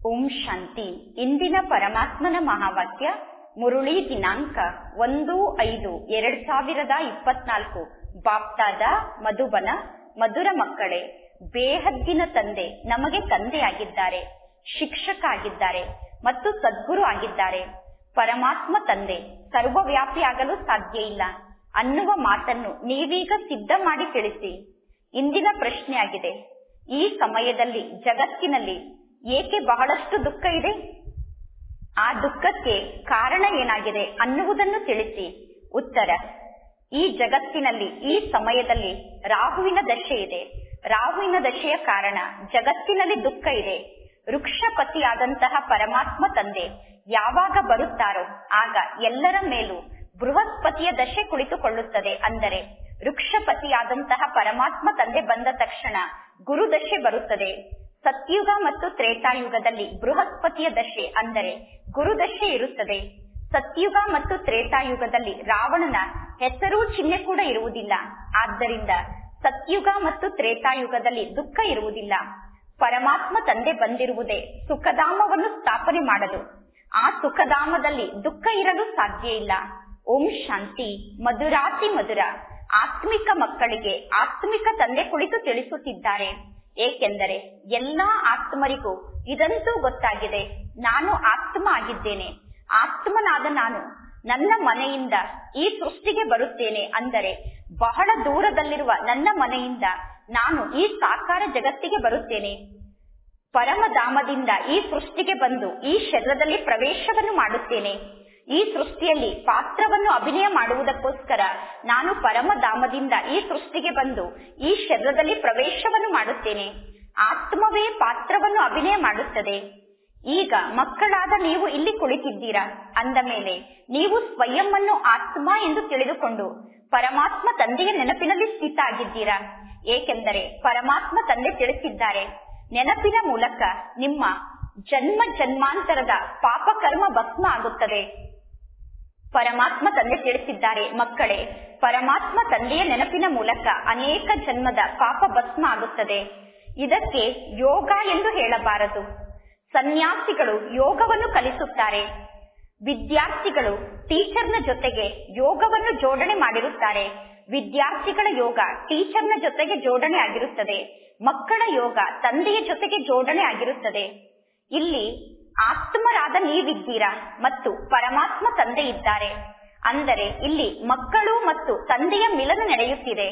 ಓಂ ಶಾಂತಿ ಇಂದಿನ ಪರಮಾತ್ಮನ ಮಹಾವಾಕ್ಯ ಮುರುಳಿ ದಿನಾಂಕ ಒಂದು ಐದು ಎರಡ್ ಸಾವಿರದ ಇಪ್ಪತ್ನಾಲ್ಕು ಬಾಪ್ತಾದ ಮಧುಬನ ಮಧುರ ಮಕ್ಕಳೇ ಬೇಹದ್ದಿನ ತಂದೆ ನಮಗೆ ತಂದೆಯಾಗಿದ್ದಾರೆ ಶಿಕ್ಷಕ ಆಗಿದ್ದಾರೆ ಮತ್ತು ಸದ್ಗುರು ಆಗಿದ್ದಾರೆ ಪರಮಾತ್ಮ ತಂದೆ ಸರ್ವವ್ಯಾಪಿಯಾಗಲು ಸಾಧ್ಯ ಇಲ್ಲ ಅನ್ನುವ ಮಾತನ್ನು ನೀವೀಗ ಸಿದ್ಧ ಮಾಡಿ ತಿಳಿಸಿ ಇಂದಿನ ಪ್ರಶ್ನೆಯಾಗಿದೆ ಈ ಸಮಯದಲ್ಲಿ ಜಗತ್ತಿನಲ್ಲಿ ಏಕೆ ಬಹಳಷ್ಟು ದುಃಖ ಇದೆ ಆ ದುಃಖಕ್ಕೆ ಕಾರಣ ಏನಾಗಿದೆ ಅನ್ನುವುದನ್ನು ತಿಳಿಸಿ ಉತ್ತರ ಈ ಜಗತ್ತಿನಲ್ಲಿ ಈ ಸಮಯದಲ್ಲಿ ರಾಹುವಿನ ದಶೆ ಇದೆ ರಾಹುವಿನ ದಶೆಯ ಕಾರಣ ಜಗತ್ತಿನಲ್ಲಿ ದುಃಖ ಇದೆ ವೃಕ್ಷಪತಿಯಾದಂತಹ ಪರಮಾತ್ಮ ತಂದೆ ಯಾವಾಗ ಬರುತ್ತಾರೋ ಆಗ ಎಲ್ಲರ ಮೇಲೂ ಬೃಹಸ್ಪತಿಯ ದಶೆ ಕುಳಿತುಕೊಳ್ಳುತ್ತದೆ ಅಂದರೆ ವೃಕ್ಷಪತಿಯಾದಂತಹ ಪರಮಾತ್ಮ ತಂದೆ ಬಂದ ತಕ್ಷಣ ಗುರುದಶೆ ಬರುತ್ತದೆ ಸತ್ಯುಗ ಮತ್ತು ತ್ರೇತಾಯುಗದಲ್ಲಿ ಬೃಹಸ್ಪತಿಯ ದಶೆ ಅಂದರೆ ಗುರುದಶೆ ಇರುತ್ತದೆ ಸತ್ಯುಗ ಮತ್ತು ತ್ರೇತಾಯುಗದಲ್ಲಿ ರಾವಣನ ಹೆಸರು ಚಿಹ್ನೆ ಕೂಡ ಇರುವುದಿಲ್ಲ ಆದ್ದರಿಂದ ಸತ್ಯುಗ ಮತ್ತು ತ್ರೇತಾಯುಗದಲ್ಲಿ ದುಃಖ ಇರುವುದಿಲ್ಲ ಪರಮಾತ್ಮ ತಂದೆ ಬಂದಿರುವುದೇ ಸುಖಧಾಮವನ್ನು ಸ್ಥಾಪನೆ ಮಾಡಲು ಆ ಸುಖಧಾಮದಲ್ಲಿ ದುಃಖ ಇರಲು ಸಾಧ್ಯ ಇಲ್ಲ ಓಂ ಶಾಂತಿ ಮಧುರಾತಿ ಮಧುರ ಆತ್ಮಿಕ ಮಕ್ಕಳಿಗೆ ಆತ್ಮಿಕ ತಂದೆ ಕುಳಿತು ತಿಳಿಸುತ್ತಿದ್ದಾರೆ ಏಕೆಂದರೆ ಎಲ್ಲಾ ಆತ್ಮರಿಗೂ ಇದಂತೂ ಗೊತ್ತಾಗಿದೆ ನಾನು ಆತ್ಮ ಆಗಿದ್ದೇನೆ ಆತ್ಮನಾದ ನಾನು ನನ್ನ ಮನೆಯಿಂದ ಈ ಸೃಷ್ಟಿಗೆ ಬರುತ್ತೇನೆ ಅಂದರೆ ಬಹಳ ದೂರದಲ್ಲಿರುವ ನನ್ನ ಮನೆಯಿಂದ ನಾನು ಈ ಸಾಕಾರ ಜಗತ್ತಿಗೆ ಬರುತ್ತೇನೆ ಪರಮಧಾಮದಿಂದ ಈ ಸೃಷ್ಟಿಗೆ ಬಂದು ಈ ಶರೀರದಲ್ಲಿ ಪ್ರವೇಶವನ್ನು ಮಾಡುತ್ತೇನೆ ಈ ಸೃಷ್ಟಿಯಲ್ಲಿ ಪಾತ್ರವನ್ನು ಅಭಿನಯ ಮಾಡುವುದಕ್ಕೋಸ್ಕರ ನಾನು ಪರಮಧಾಮದಿಂದ ಈ ಸೃಷ್ಟಿಗೆ ಬಂದು ಈ ಶರೀರದಲ್ಲಿ ಪ್ರವೇಶವನ್ನು ಮಾಡುತ್ತೇನೆ ಆತ್ಮವೇ ಪಾತ್ರವನ್ನು ಅಭಿನಯ ಮಾಡುತ್ತದೆ ಈಗ ಮಕ್ಕಳಾದ ನೀವು ಇಲ್ಲಿ ಕುಳಿತಿದ್ದೀರಾ ಅಂದ ಮೇಲೆ ನೀವು ಸ್ವಯಂ ಅನ್ನು ಆತ್ಮ ಎಂದು ತಿಳಿದುಕೊಂಡು ಪರಮಾತ್ಮ ತಂದೆಯ ನೆನಪಿನಲ್ಲಿ ಸ್ಥಿತ ಆಗಿದ್ದೀರಾ ಏಕೆಂದರೆ ಪರಮಾತ್ಮ ತಂದೆ ತಿಳಿಸಿದ್ದಾರೆ ನೆನಪಿನ ಮೂಲಕ ನಿಮ್ಮ ಜನ್ಮ ಜನ್ಮಾಂತರದ ಪಾಪ ಕರ್ಮ ಭಸ್ಮ ಆಗುತ್ತದೆ ಪರಮಾತ್ಮ ತಂದೆ ತಿಳಿಸಿದ್ದಾರೆ ಮಕ್ಕಳೇ ಪರಮಾತ್ಮ ತಂದೆಯ ನೆನಪಿನ ಮೂಲಕ ಅನೇಕ ಜನ್ಮದ ಪಾಪ ಭಸ್ಮ ಆಗುತ್ತದೆ ಇದಕ್ಕೆ ಯೋಗ ಎಂದು ಹೇಳಬಾರದು ಸನ್ಯಾಸಿಗಳು ಯೋಗವನ್ನು ಕಲಿಸುತ್ತಾರೆ ವಿದ್ಯಾರ್ಥಿಗಳು ಟೀಚರ್ನ ಜೊತೆಗೆ ಯೋಗವನ್ನು ಜೋಡಣೆ ಮಾಡಿರುತ್ತಾರೆ ವಿದ್ಯಾರ್ಥಿಗಳ ಯೋಗ ಟೀಚರ್ನ ಜೊತೆಗೆ ಜೋಡಣೆ ಆಗಿರುತ್ತದೆ ಮಕ್ಕಳ ಯೋಗ ತಂದೆಯ ಜೊತೆಗೆ ಜೋಡಣೆ ಆಗಿರುತ್ತದೆ ಇಲ್ಲಿ ಆತ್ಮರಾದ ನೀವಿದ್ದೀರಾ ಮತ್ತು ಪರಮಾತ್ಮ ತಂದೆ ಇದ್ದಾರೆ ಅಂದರೆ ಇಲ್ಲಿ ಮಕ್ಕಳು ಮತ್ತು ತಂದೆಯ ಮಿಲನ ನಡೆಯುತ್ತಿದೆ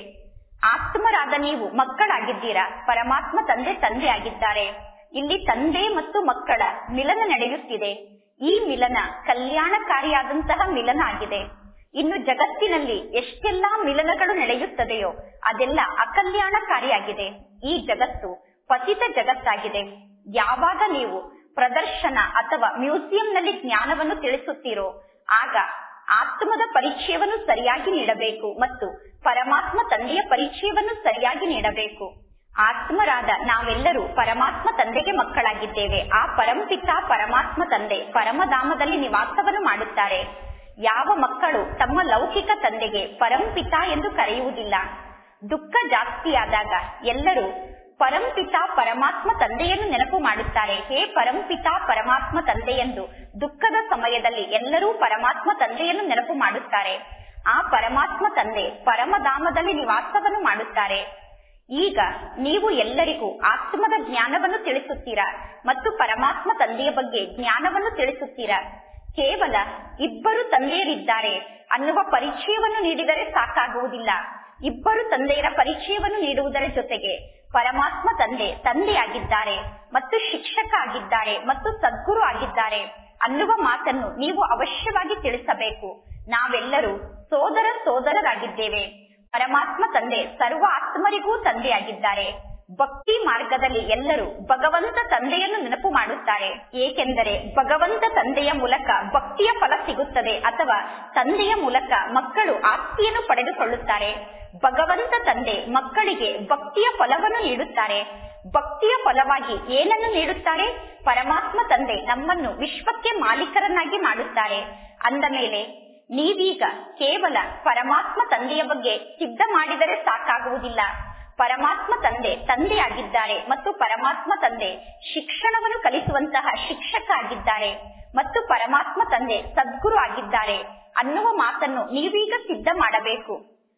ಆತ್ಮರಾದ ನೀವು ಮಕ್ಕಳಾಗಿದ್ದೀರಾ ಪರಮಾತ್ಮ ತಂದೆ ತಂದೆ ಆಗಿದ್ದಾರೆ ಇಲ್ಲಿ ತಂದೆ ಮತ್ತು ಮಕ್ಕಳ ಮಿಲನ ನಡೆಯುತ್ತಿದೆ ಈ ಮಿಲನ ಕಲ್ಯಾಣಕಾರಿಯಾದಂತಹ ಮಿಲನ ಆಗಿದೆ ಇನ್ನು ಜಗತ್ತಿನಲ್ಲಿ ಎಷ್ಟೆಲ್ಲಾ ಮಿಲನಗಳು ನಡೆಯುತ್ತದೆಯೋ ಅದೆಲ್ಲ ಅಕಲ್ಯಾಣಕಾರಿಯಾಗಿದೆ ಈ ಜಗತ್ತು ಪತಿತ ಜಗತ್ತಾಗಿದೆ ಯಾವಾಗ ನೀವು ಪ್ರದರ್ಶನ ಅಥವಾ ಮ್ಯೂಸಿಯಂನಲ್ಲಿ ಜ್ಞಾನವನ್ನು ತಿಳಿಸುತ್ತೀರೋ ಆಗ ಆತ್ಮದ ಪರಿಚಯವನ್ನು ಸರಿಯಾಗಿ ನೀಡಬೇಕು ಮತ್ತು ಪರಮಾತ್ಮ ತಂದೆಯ ಪರಿಚಯವನ್ನು ಸರಿಯಾಗಿ ನೀಡಬೇಕು ಆತ್ಮರಾದ ನಾವೆಲ್ಲರೂ ಪರಮಾತ್ಮ ತಂದೆಗೆ ಮಕ್ಕಳಾಗಿದ್ದೇವೆ ಆ ಪರಂಪಿತ ಪರಮಾತ್ಮ ತಂದೆ ಪರಮಧಾಮದಲ್ಲಿ ನಿವಾಸವನ್ನು ಮಾಡುತ್ತಾರೆ ಯಾವ ಮಕ್ಕಳು ತಮ್ಮ ಲೌಕಿಕ ತಂದೆಗೆ ಪರಂಪಿತ ಎಂದು ಕರೆಯುವುದಿಲ್ಲ ದುಃಖ ಜಾಸ್ತಿಯಾದಾಗ ಎಲ್ಲರೂ ಪರಂಪಿತ ಪರಮಾತ್ಮ ತಂದೆಯನ್ನು ನೆನಪು ಮಾಡುತ್ತಾರೆ ಹೇ ಪರಂಪಿತ ಪರಮಾತ್ಮ ತಂದೆಯೆಂದು ದುಃಖದ ಸಮಯದಲ್ಲಿ ಎಲ್ಲರೂ ಪರಮಾತ್ಮ ತಂದೆಯನ್ನು ನೆನಪು ಮಾಡುತ್ತಾರೆ ಆ ಪರಮಾತ್ಮ ತಂದೆ ಪರಮಧಾಮದಲ್ಲಿ ನಿವಾಸವನ್ನು ಮಾಡುತ್ತಾರೆ ಈಗ ನೀವು ಎಲ್ಲರಿಗೂ ಆತ್ಮದ ಜ್ಞಾನವನ್ನು ತಿಳಿಸುತ್ತೀರಾ ಮತ್ತು ಪರಮಾತ್ಮ ತಂದೆಯ ಬಗ್ಗೆ ಜ್ಞಾನವನ್ನು ತಿಳಿಸುತ್ತೀರಾ ಕೇವಲ ಇಬ್ಬರು ತಂದೆಯರಿದ್ದಾರೆ ಅನ್ನುವ ಪರಿಚಯವನ್ನು ನೀಡಿದರೆ ಸಾಕಾಗುವುದಿಲ್ಲ ಇಬ್ಬರು ತಂದೆಯರ ಪರಿಚಯವನ್ನು ನೀಡುವುದರ ಜೊತೆಗೆ ಪರಮಾತ್ಮ ತಂದೆ ತಂದೆಯಾಗಿದ್ದಾರೆ ಮತ್ತು ಶಿಕ್ಷಕ ಆಗಿದ್ದಾರೆ ಮತ್ತು ಸದ್ಗುರು ಆಗಿದ್ದಾರೆ ಅನ್ನುವ ಮಾತನ್ನು ನೀವು ಅವಶ್ಯವಾಗಿ ತಿಳಿಸಬೇಕು ನಾವೆಲ್ಲರೂ ಸೋದರ ಸೋದರರಾಗಿದ್ದೇವೆ ಪರಮಾತ್ಮ ತಂದೆ ಸರ್ವ ಆತ್ಮರಿಗೂ ತಂದೆಯಾಗಿದ್ದಾರೆ ಭಕ್ತಿ ಮಾರ್ಗದಲ್ಲಿ ಎಲ್ಲರೂ ಭಗವಂತ ತಂದೆಯನ್ನು ನೆನಪು ಮಾಡುತ್ತಾರೆ ಏಕೆಂದರೆ ಭಗವಂತ ತಂದೆಯ ಮೂಲಕ ಭಕ್ತಿಯ ಫಲ ಸಿಗುತ್ತದೆ ಅಥವಾ ತಂದೆಯ ಮೂಲಕ ಮಕ್ಕಳು ಆಸ್ತಿಯನ್ನು ಪಡೆದುಕೊಳ್ಳುತ್ತಾರೆ ಭಗವಂತ ತಂದೆ ಮಕ್ಕಳಿಗೆ ಭಕ್ತಿಯ ಫಲವನ್ನು ನೀಡುತ್ತಾರೆ ಭಕ್ತಿಯ ಫಲವಾಗಿ ಏನನ್ನು ನೀಡುತ್ತಾರೆ ಪರಮಾತ್ಮ ತಂದೆ ನಮ್ಮನ್ನು ವಿಶ್ವಕ್ಕೆ ಮಾಲೀಕರನ್ನಾಗಿ ಮಾಡುತ್ತಾರೆ ಅಂದ ಮೇಲೆ ನೀವೀಗ ಕೇವಲ ಪರಮಾತ್ಮ ತಂದೆಯ ಬಗ್ಗೆ ಸಿದ್ಧ ಮಾಡಿದರೆ ಸಾಕಾಗುವುದಿಲ್ಲ ಪರಮಾತ್ಮ ತಂದೆ ತಂದೆಯಾಗಿದ್ದಾರೆ ಮತ್ತು ಪರಮಾತ್ಮ ತಂದೆ ಶಿಕ್ಷಣವನ್ನು ಕಲಿಸುವಂತಹ ಶಿಕ್ಷಕ ಆಗಿದ್ದಾರೆ ಮತ್ತು ಪರಮಾತ್ಮ ತಂದೆ ಸದ್ಗುರು ಆಗಿದ್ದಾರೆ ಅನ್ನುವ ಮಾತನ್ನು ನೀವೀಗ ಸಿದ್ಧ ಮಾಡಬೇಕು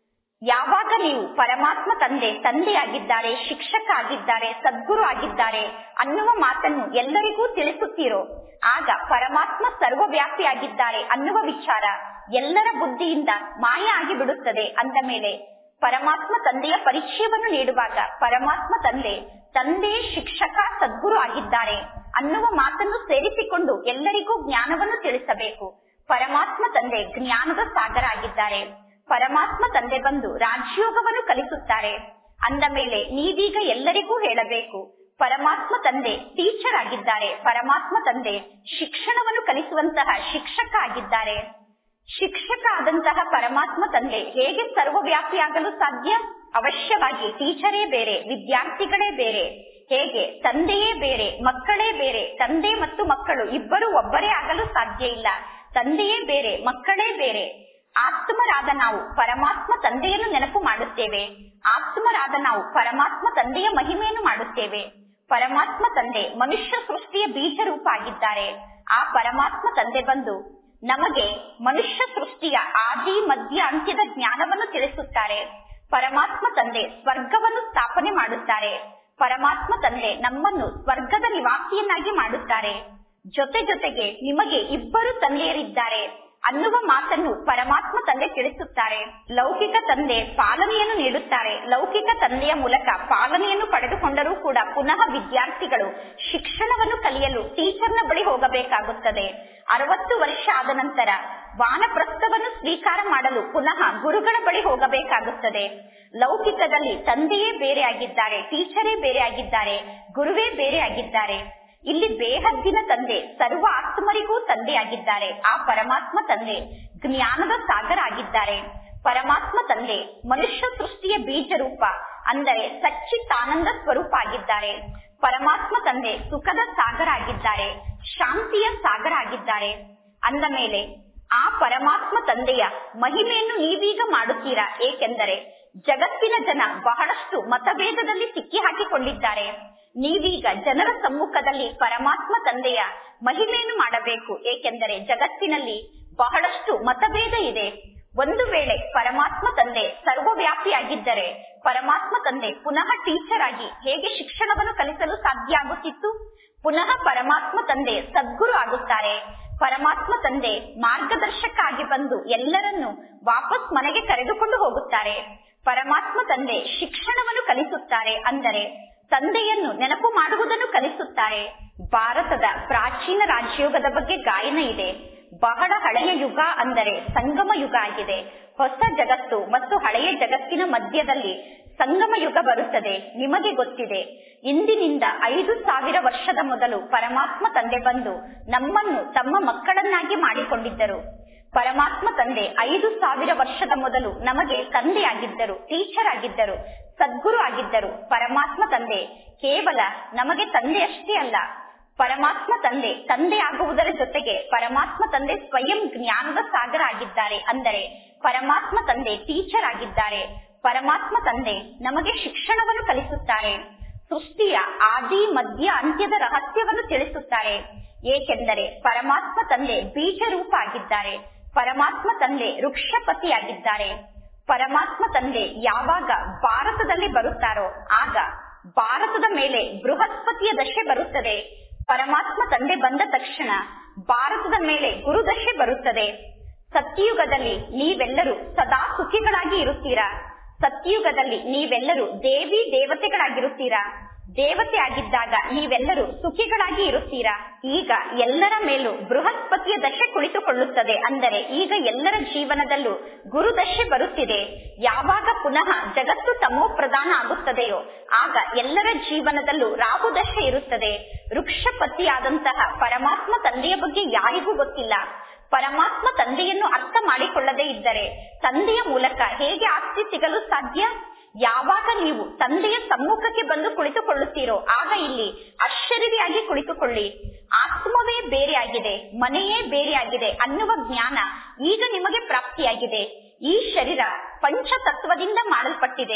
ಯಾವಾಗ ನೀವು ಪರಮಾತ್ಮ ತಂದೆ ತಂದೆಯಾಗಿದ್ದಾರೆ ಶಿಕ್ಷಕ ಆಗಿದ್ದಾರೆ ಸದ್ಗುರು ಆಗಿದ್ದಾರೆ ಅನ್ನುವ ಮಾತನ್ನು ಎಲ್ಲರಿಗೂ ತಿಳಿಸುತ್ತೀರೋ ಆಗ ಪರಮಾತ್ಮ ಸರ್ವವ್ಯಾಪಿಯಾಗಿದ್ದಾರೆ ಅನ್ನುವ ವಿಚಾರ ಎಲ್ಲರ ಬುದ್ಧಿಯಿಂದ ಮಾಯ ಆಗಿ ಬಿಡುತ್ತದೆ ಅಂದ ಮೇಲೆ ಪರಮಾತ್ಮ ತಂದೆಯ ಪರಿಚಯವನ್ನು ನೀಡುವಾಗ ಪರಮಾತ್ಮ ತಂದೆ ತಂದೆ ಶಿಕ್ಷಕ ಸದ್ಗುರು ಆಗಿದ್ದಾರೆ ಅನ್ನುವ ಮಾತನ್ನು ಸೇರಿಸಿಕೊಂಡು ಎಲ್ಲರಿಗೂ ಜ್ಞಾನವನ್ನು ತಿಳಿಸಬೇಕು ಪರಮಾತ್ಮ ತಂದೆ ಜ್ಞಾನದ ಸಾಗರ ಆಗಿದ್ದಾರೆ ಪರಮಾತ್ಮ ತಂದೆ ಬಂದು ರಾಜಯೋಗವನ್ನು ಕಲಿಸುತ್ತಾರೆ ಅಂದ ಮೇಲೆ ನೀವೀಗ ಎಲ್ಲರಿಗೂ ಹೇಳಬೇಕು ಪರಮಾತ್ಮ ತಂದೆ ಟೀಚರ್ ಆಗಿದ್ದಾರೆ ಪರಮಾತ್ಮ ತಂದೆ ಶಿಕ್ಷಣವನ್ನು ಕಲಿಸುವಂತಹ ಶಿಕ್ಷಕ ಆಗಿದ್ದಾರೆ ಶಿಕ್ಷಕ ಆದಂತಹ ಪರಮಾತ್ಮ ತಂದೆ ಹೇಗೆ ಸರ್ವವ್ಯಾಪಿಯಾಗಲು ಸಾಧ್ಯ ಅವಶ್ಯವಾಗಿ ಟೀಚರೇ ಬೇರೆ ವಿದ್ಯಾರ್ಥಿಗಳೇ ಬೇರೆ ಹೇಗೆ ತಂದೆಯೇ ಬೇರೆ ಮಕ್ಕಳೇ ಬೇರೆ ತಂದೆ ಮತ್ತು ಮಕ್ಕಳು ಇಬ್ಬರು ಒಬ್ಬರೇ ಆಗಲು ಸಾಧ್ಯ ಇಲ್ಲ ತಂದೆಯೇ ಬೇರೆ ಮಕ್ಕಳೇ ಬೇರೆ ಆತ್ಮರಾದ ನಾವು ಪರಮಾತ್ಮ ತಂದೆಯನ್ನು ನೆನಪು ಮಾಡುತ್ತೇವೆ ಆತ್ಮರಾದ ನಾವು ಪರಮಾತ್ಮ ತಂದೆಯ ಮಹಿಮೆಯನ್ನು ಮಾಡುತ್ತೇವೆ ಪರಮಾತ್ಮ ತಂದೆ ಮನುಷ್ಯ ಸೃಷ್ಟಿಯ ಬೀಜ ರೂಪ ಆಗಿದ್ದಾರೆ ಆ ಪರಮಾತ್ಮ ತಂದೆ ಬಂದು ನಮಗೆ ಮನುಷ್ಯ ಸೃಷ್ಟಿಯ ಆದಿ ಮಧ್ಯ ಅಂತ್ಯದ ಜ್ಞಾನವನ್ನು ತಿಳಿಸುತ್ತಾರೆ ಪರಮಾತ್ಮ ತಂದೆ ಸ್ವರ್ಗವನ್ನು ಸ್ಥಾಪನೆ ಮಾಡುತ್ತಾರೆ ಪರಮಾತ್ಮ ತಂದೆ ನಮ್ಮನ್ನು ಸ್ವರ್ಗದ ನಿವಾಸಿಯನ್ನಾಗಿ ಮಾಡುತ್ತಾರೆ ಜೊತೆ ಜೊತೆಗೆ ನಿಮಗೆ ಇಬ್ಬರು ತಂದೆಯರಿದ್ದಾರೆ ಅನ್ನುವ ಮಾತನ್ನು ಪರಮಾತ್ಮ ತಂದೆ ತಿಳಿಸುತ್ತಾರೆ ಲೌಕಿಕ ತಂದೆ ಪಾಲನೆಯನ್ನು ನೀಡುತ್ತಾರೆ ಲೌಕಿಕ ತಂದೆಯ ಮೂಲಕ ಪಾಲನೆಯನ್ನು ಪಡೆದುಕೊಂಡರೂ ಕೂಡ ಪುನಃ ವಿದ್ಯಾರ್ಥಿಗಳು ಶಿಕ್ಷಣವನ್ನು ಕಲಿಯಲು ಟೀಚರ್ನ ಬಳಿ ಹೋಗಬೇಕಾಗುತ್ತದೆ ಅರವತ್ತು ವರ್ಷ ಆದ ನಂತರ ವಾನಪ್ರಸ್ಥವನ್ನು ಸ್ವೀಕಾರ ಮಾಡಲು ಪುನಃ ಗುರುಗಳ ಬಳಿ ಹೋಗಬೇಕಾಗುತ್ತದೆ ಲೌಕಿಕದಲ್ಲಿ ತಂದೆಯೇ ಬೇರೆ ಆಗಿದ್ದಾರೆ ಟೀಚರೇ ಬೇರೆ ಆಗಿದ್ದಾರೆ ಗುರುವೇ ಬೇರೆ ಆಗಿದ್ದಾರೆ ಇಲ್ಲಿ ಬೇಹದ್ದಿನ ತಂದೆ ಸರ್ವ ಆತ್ಮರಿಗೂ ತಂದೆಯಾಗಿದ್ದಾರೆ ಆ ಪರಮಾತ್ಮ ತಂದೆ ಜ್ಞಾನದ ಸಾಗರ ಆಗಿದ್ದಾರೆ ಪರಮಾತ್ಮ ತಂದೆ ಮನುಷ್ಯ ಸೃಷ್ಟಿಯ ಬೀಜ ರೂಪ ಅಂದರೆ ಸಚ್ಚಿತ್ತಾನಂದ ಸ್ವರೂಪ ಆಗಿದ್ದಾರೆ ಪರಮಾತ್ಮ ತಂದೆ ಸುಖದ ಸಾಗರ ಆಗಿದ್ದಾರೆ ಶಾಂತಿಯ ಸಾಗರ ಆಗಿದ್ದಾರೆ ಅಂದ ಮೇಲೆ ಆ ಪರಮಾತ್ಮ ತಂದೆಯ ಮಹಿಮೆಯನ್ನು ನೀವೀಗ ಮಾಡುತ್ತೀರಾ ಏಕೆಂದರೆ ಜಗತ್ತಿನ ಜನ ಬಹಳಷ್ಟು ಮತಭೇದದಲ್ಲಿ ಸಿಕ್ಕಿ ಹಾಕಿಕೊಂಡಿದ್ದಾರೆ ನೀವೀಗ ಜನರ ಸಮ್ಮುಖದಲ್ಲಿ ಪರಮಾತ್ಮ ತಂದೆಯ ಮಹಿಮೆಯನ್ನು ಮಾಡಬೇಕು ಏಕೆಂದರೆ ಜಗತ್ತಿನಲ್ಲಿ ಬಹಳಷ್ಟು ಮತಭೇದ ಇದೆ ಒಂದು ವೇಳೆ ಪರಮಾತ್ಮ ತಂದೆ ಸರ್ವವ್ಯಾಪಿಯಾಗಿದ್ದರೆ ಪರಮಾತ್ಮ ತಂದೆ ಪುನಃ ಟೀಚರ್ ಆಗಿ ಹೇಗೆ ಶಿಕ್ಷಣವನ್ನು ಕಲಿಸಲು ಸಾಧ್ಯ ಆಗುತ್ತಿತ್ತು ಪುನಃ ಪರಮಾತ್ಮ ತಂದೆ ಸದ್ಗುರು ಆಗುತ್ತಾರೆ ಪರಮಾತ್ಮ ತಂದೆ ಮಾರ್ಗದರ್ಶಕ ಆಗಿ ಬಂದು ಎಲ್ಲರನ್ನು ವಾಪಸ್ ಮನೆಗೆ ಕರೆದುಕೊಂಡು ಹೋಗುತ್ತಾರೆ ಪರಮಾತ್ಮ ತಂದೆ ಶಿಕ್ಷಣವನ್ನು ಕಲಿಸುತ್ತಾರೆ ಅಂದರೆ ತಂದೆಯನ್ನು ನೆನಪು ಮಾಡುವುದನ್ನು ಕಲಿಸುತ್ತಾರೆ ಭಾರತದ ಪ್ರಾಚೀನ ರಾಜಯೋಗದ ಬಗ್ಗೆ ಗಾಯನ ಇದೆ ಬಹಳ ಹಳೆಯ ಯುಗ ಅಂದರೆ ಸಂಗಮ ಯುಗ ಆಗಿದೆ ಹೊಸ ಜಗತ್ತು ಮತ್ತು ಹಳೆಯ ಜಗತ್ತಿನ ಮಧ್ಯದಲ್ಲಿ ಸಂಗಮ ಯುಗ ಬರುತ್ತದೆ ನಿಮಗೆ ಗೊತ್ತಿದೆ ಇಂದಿನಿಂದ ಐದು ಸಾವಿರ ವರ್ಷದ ಮೊದಲು ಪರಮಾತ್ಮ ತಂದೆ ಬಂದು ನಮ್ಮನ್ನು ತಮ್ಮ ಮಕ್ಕಳನ್ನಾಗಿ ಮಾಡಿಕೊಂಡಿದ್ದರು ಪರಮಾತ್ಮ ತಂದೆ ಐದು ಸಾವಿರ ವರ್ಷದ ಮೊದಲು ನಮಗೆ ತಂದೆಯಾಗಿದ್ದರು ಟೀಚರ್ ಆಗಿದ್ದರು ಸದ್ಗುರು ಆಗಿದ್ದರು ಪರಮಾತ್ಮ ತಂದೆ ಕೇವಲ ನಮಗೆ ತಂದೆಯಷ್ಟೇ ಅಲ್ಲ ಪರಮಾತ್ಮ ತಂದೆ ತಂದೆ ಆಗುವುದರ ಜೊತೆಗೆ ಪರಮಾತ್ಮ ತಂದೆ ಸ್ವಯಂ ಜ್ಞಾನದ ಸಾಗರ ಆಗಿದ್ದಾರೆ ಅಂದರೆ ಪರಮಾತ್ಮ ತಂದೆ ಟೀಚರ್ ಆಗಿದ್ದಾರೆ ಪರಮಾತ್ಮ ತಂದೆ ನಮಗೆ ಶಿಕ್ಷಣವನ್ನು ಕಲಿಸುತ್ತಾರೆ ಸೃಷ್ಟಿಯ ಆದಿ ಮಧ್ಯ ಅಂತ್ಯದ ರಹಸ್ಯವನ್ನು ತಿಳಿಸುತ್ತಾರೆ ಏಕೆಂದರೆ ಪರಮಾತ್ಮ ತಂದೆ ಬೀಜ ರೂಪ ಆಗಿದ್ದಾರೆ ಪರಮಾತ್ಮ ತಂದೆ ವೃಕ್ಷಪತಿಯಾಗಿದ್ದಾರೆ ಪರಮಾತ್ಮ ತಂದೆ ಯಾವಾಗ ಭಾರತದಲ್ಲಿ ಬರುತ್ತಾರೋ ಆಗ ಭಾರತದ ಮೇಲೆ ಬೃಹಸ್ಪತಿಯ ದಶೆ ಬರುತ್ತದೆ ಪರಮಾತ್ಮ ತಂದೆ ಬಂದ ತಕ್ಷಣ ಭಾರತದ ಮೇಲೆ ಗುರುದಶೆ ಬರುತ್ತದೆ ಸತ್ಯಯುಗದಲ್ಲಿ ನೀವೆಲ್ಲರೂ ಸದಾ ಸುಖಿಗಳಾಗಿ ಇರುತ್ತೀರಾ ಸತ್ಯಯುಗದಲ್ಲಿ ನೀವೆಲ್ಲರೂ ದೇವಿ ದೇವತೆಗಳಾಗಿರುತ್ತೀರಾ ದೇವತೆ ಆಗಿದ್ದಾಗ ನೀವೆಲ್ಲರೂ ಸುಖಿಗಳಾಗಿ ಇರುತ್ತೀರಾ ಈಗ ಎಲ್ಲರ ಮೇಲೂ ಬೃಹಸ್ಪತಿಯ ದಶೆ ಕುಳಿತುಕೊಳ್ಳುತ್ತದೆ ಅಂದರೆ ಈಗ ಎಲ್ಲರ ಜೀವನದಲ್ಲೂ ಗುರುದಶೆ ಬರುತ್ತಿದೆ ಯಾವಾಗ ಪುನಃ ಜಗತ್ತು ತಮೋ ಪ್ರಧಾನ ಆಗುತ್ತದೆಯೋ ಆಗ ಎಲ್ಲರ ಜೀವನದಲ್ಲೂ ರಾಹು ದಶೆ ಇರುತ್ತದೆ ವೃಕ್ಷಪತಿಯಾದಂತಹ ಪರಮಾತ್ಮ ತಂದೆಯ ಬಗ್ಗೆ ಯಾರಿಗೂ ಗೊತ್ತಿಲ್ಲ ಪರಮಾತ್ಮ ತಂದೆಯನ್ನು ಅರ್ಥ ಮಾಡಿಕೊಳ್ಳದೇ ಇದ್ದರೆ ತಂದೆಯ ಮೂಲಕ ಹೇಗೆ ಆಸ್ತಿ ಸಿಗಲು ಸಾಧ್ಯ ಯಾವಾಗ ನೀವು ತಂದೆಯ ಸಮ್ಮುಖಕ್ಕೆ ಬಂದು ಕುಳಿತುಕೊಳ್ಳುತ್ತೀರೋ ಆಗ ಇಲ್ಲಿ ಅಶರೀರಿಯಾಗಿ ಕುಳಿತುಕೊಳ್ಳಿ ಆತ್ಮವೇ ಬೇರೆಯಾಗಿದೆ ಮನೆಯೇ ಬೇರೆಯಾಗಿದೆ ಅನ್ನುವ ಜ್ಞಾನ ಈಗ ನಿಮಗೆ ಪ್ರಾಪ್ತಿಯಾಗಿದೆ ಈ ಶರೀರ ಪಂಚತತ್ವದಿಂದ ಮಾಡಲ್ಪಟ್ಟಿದೆ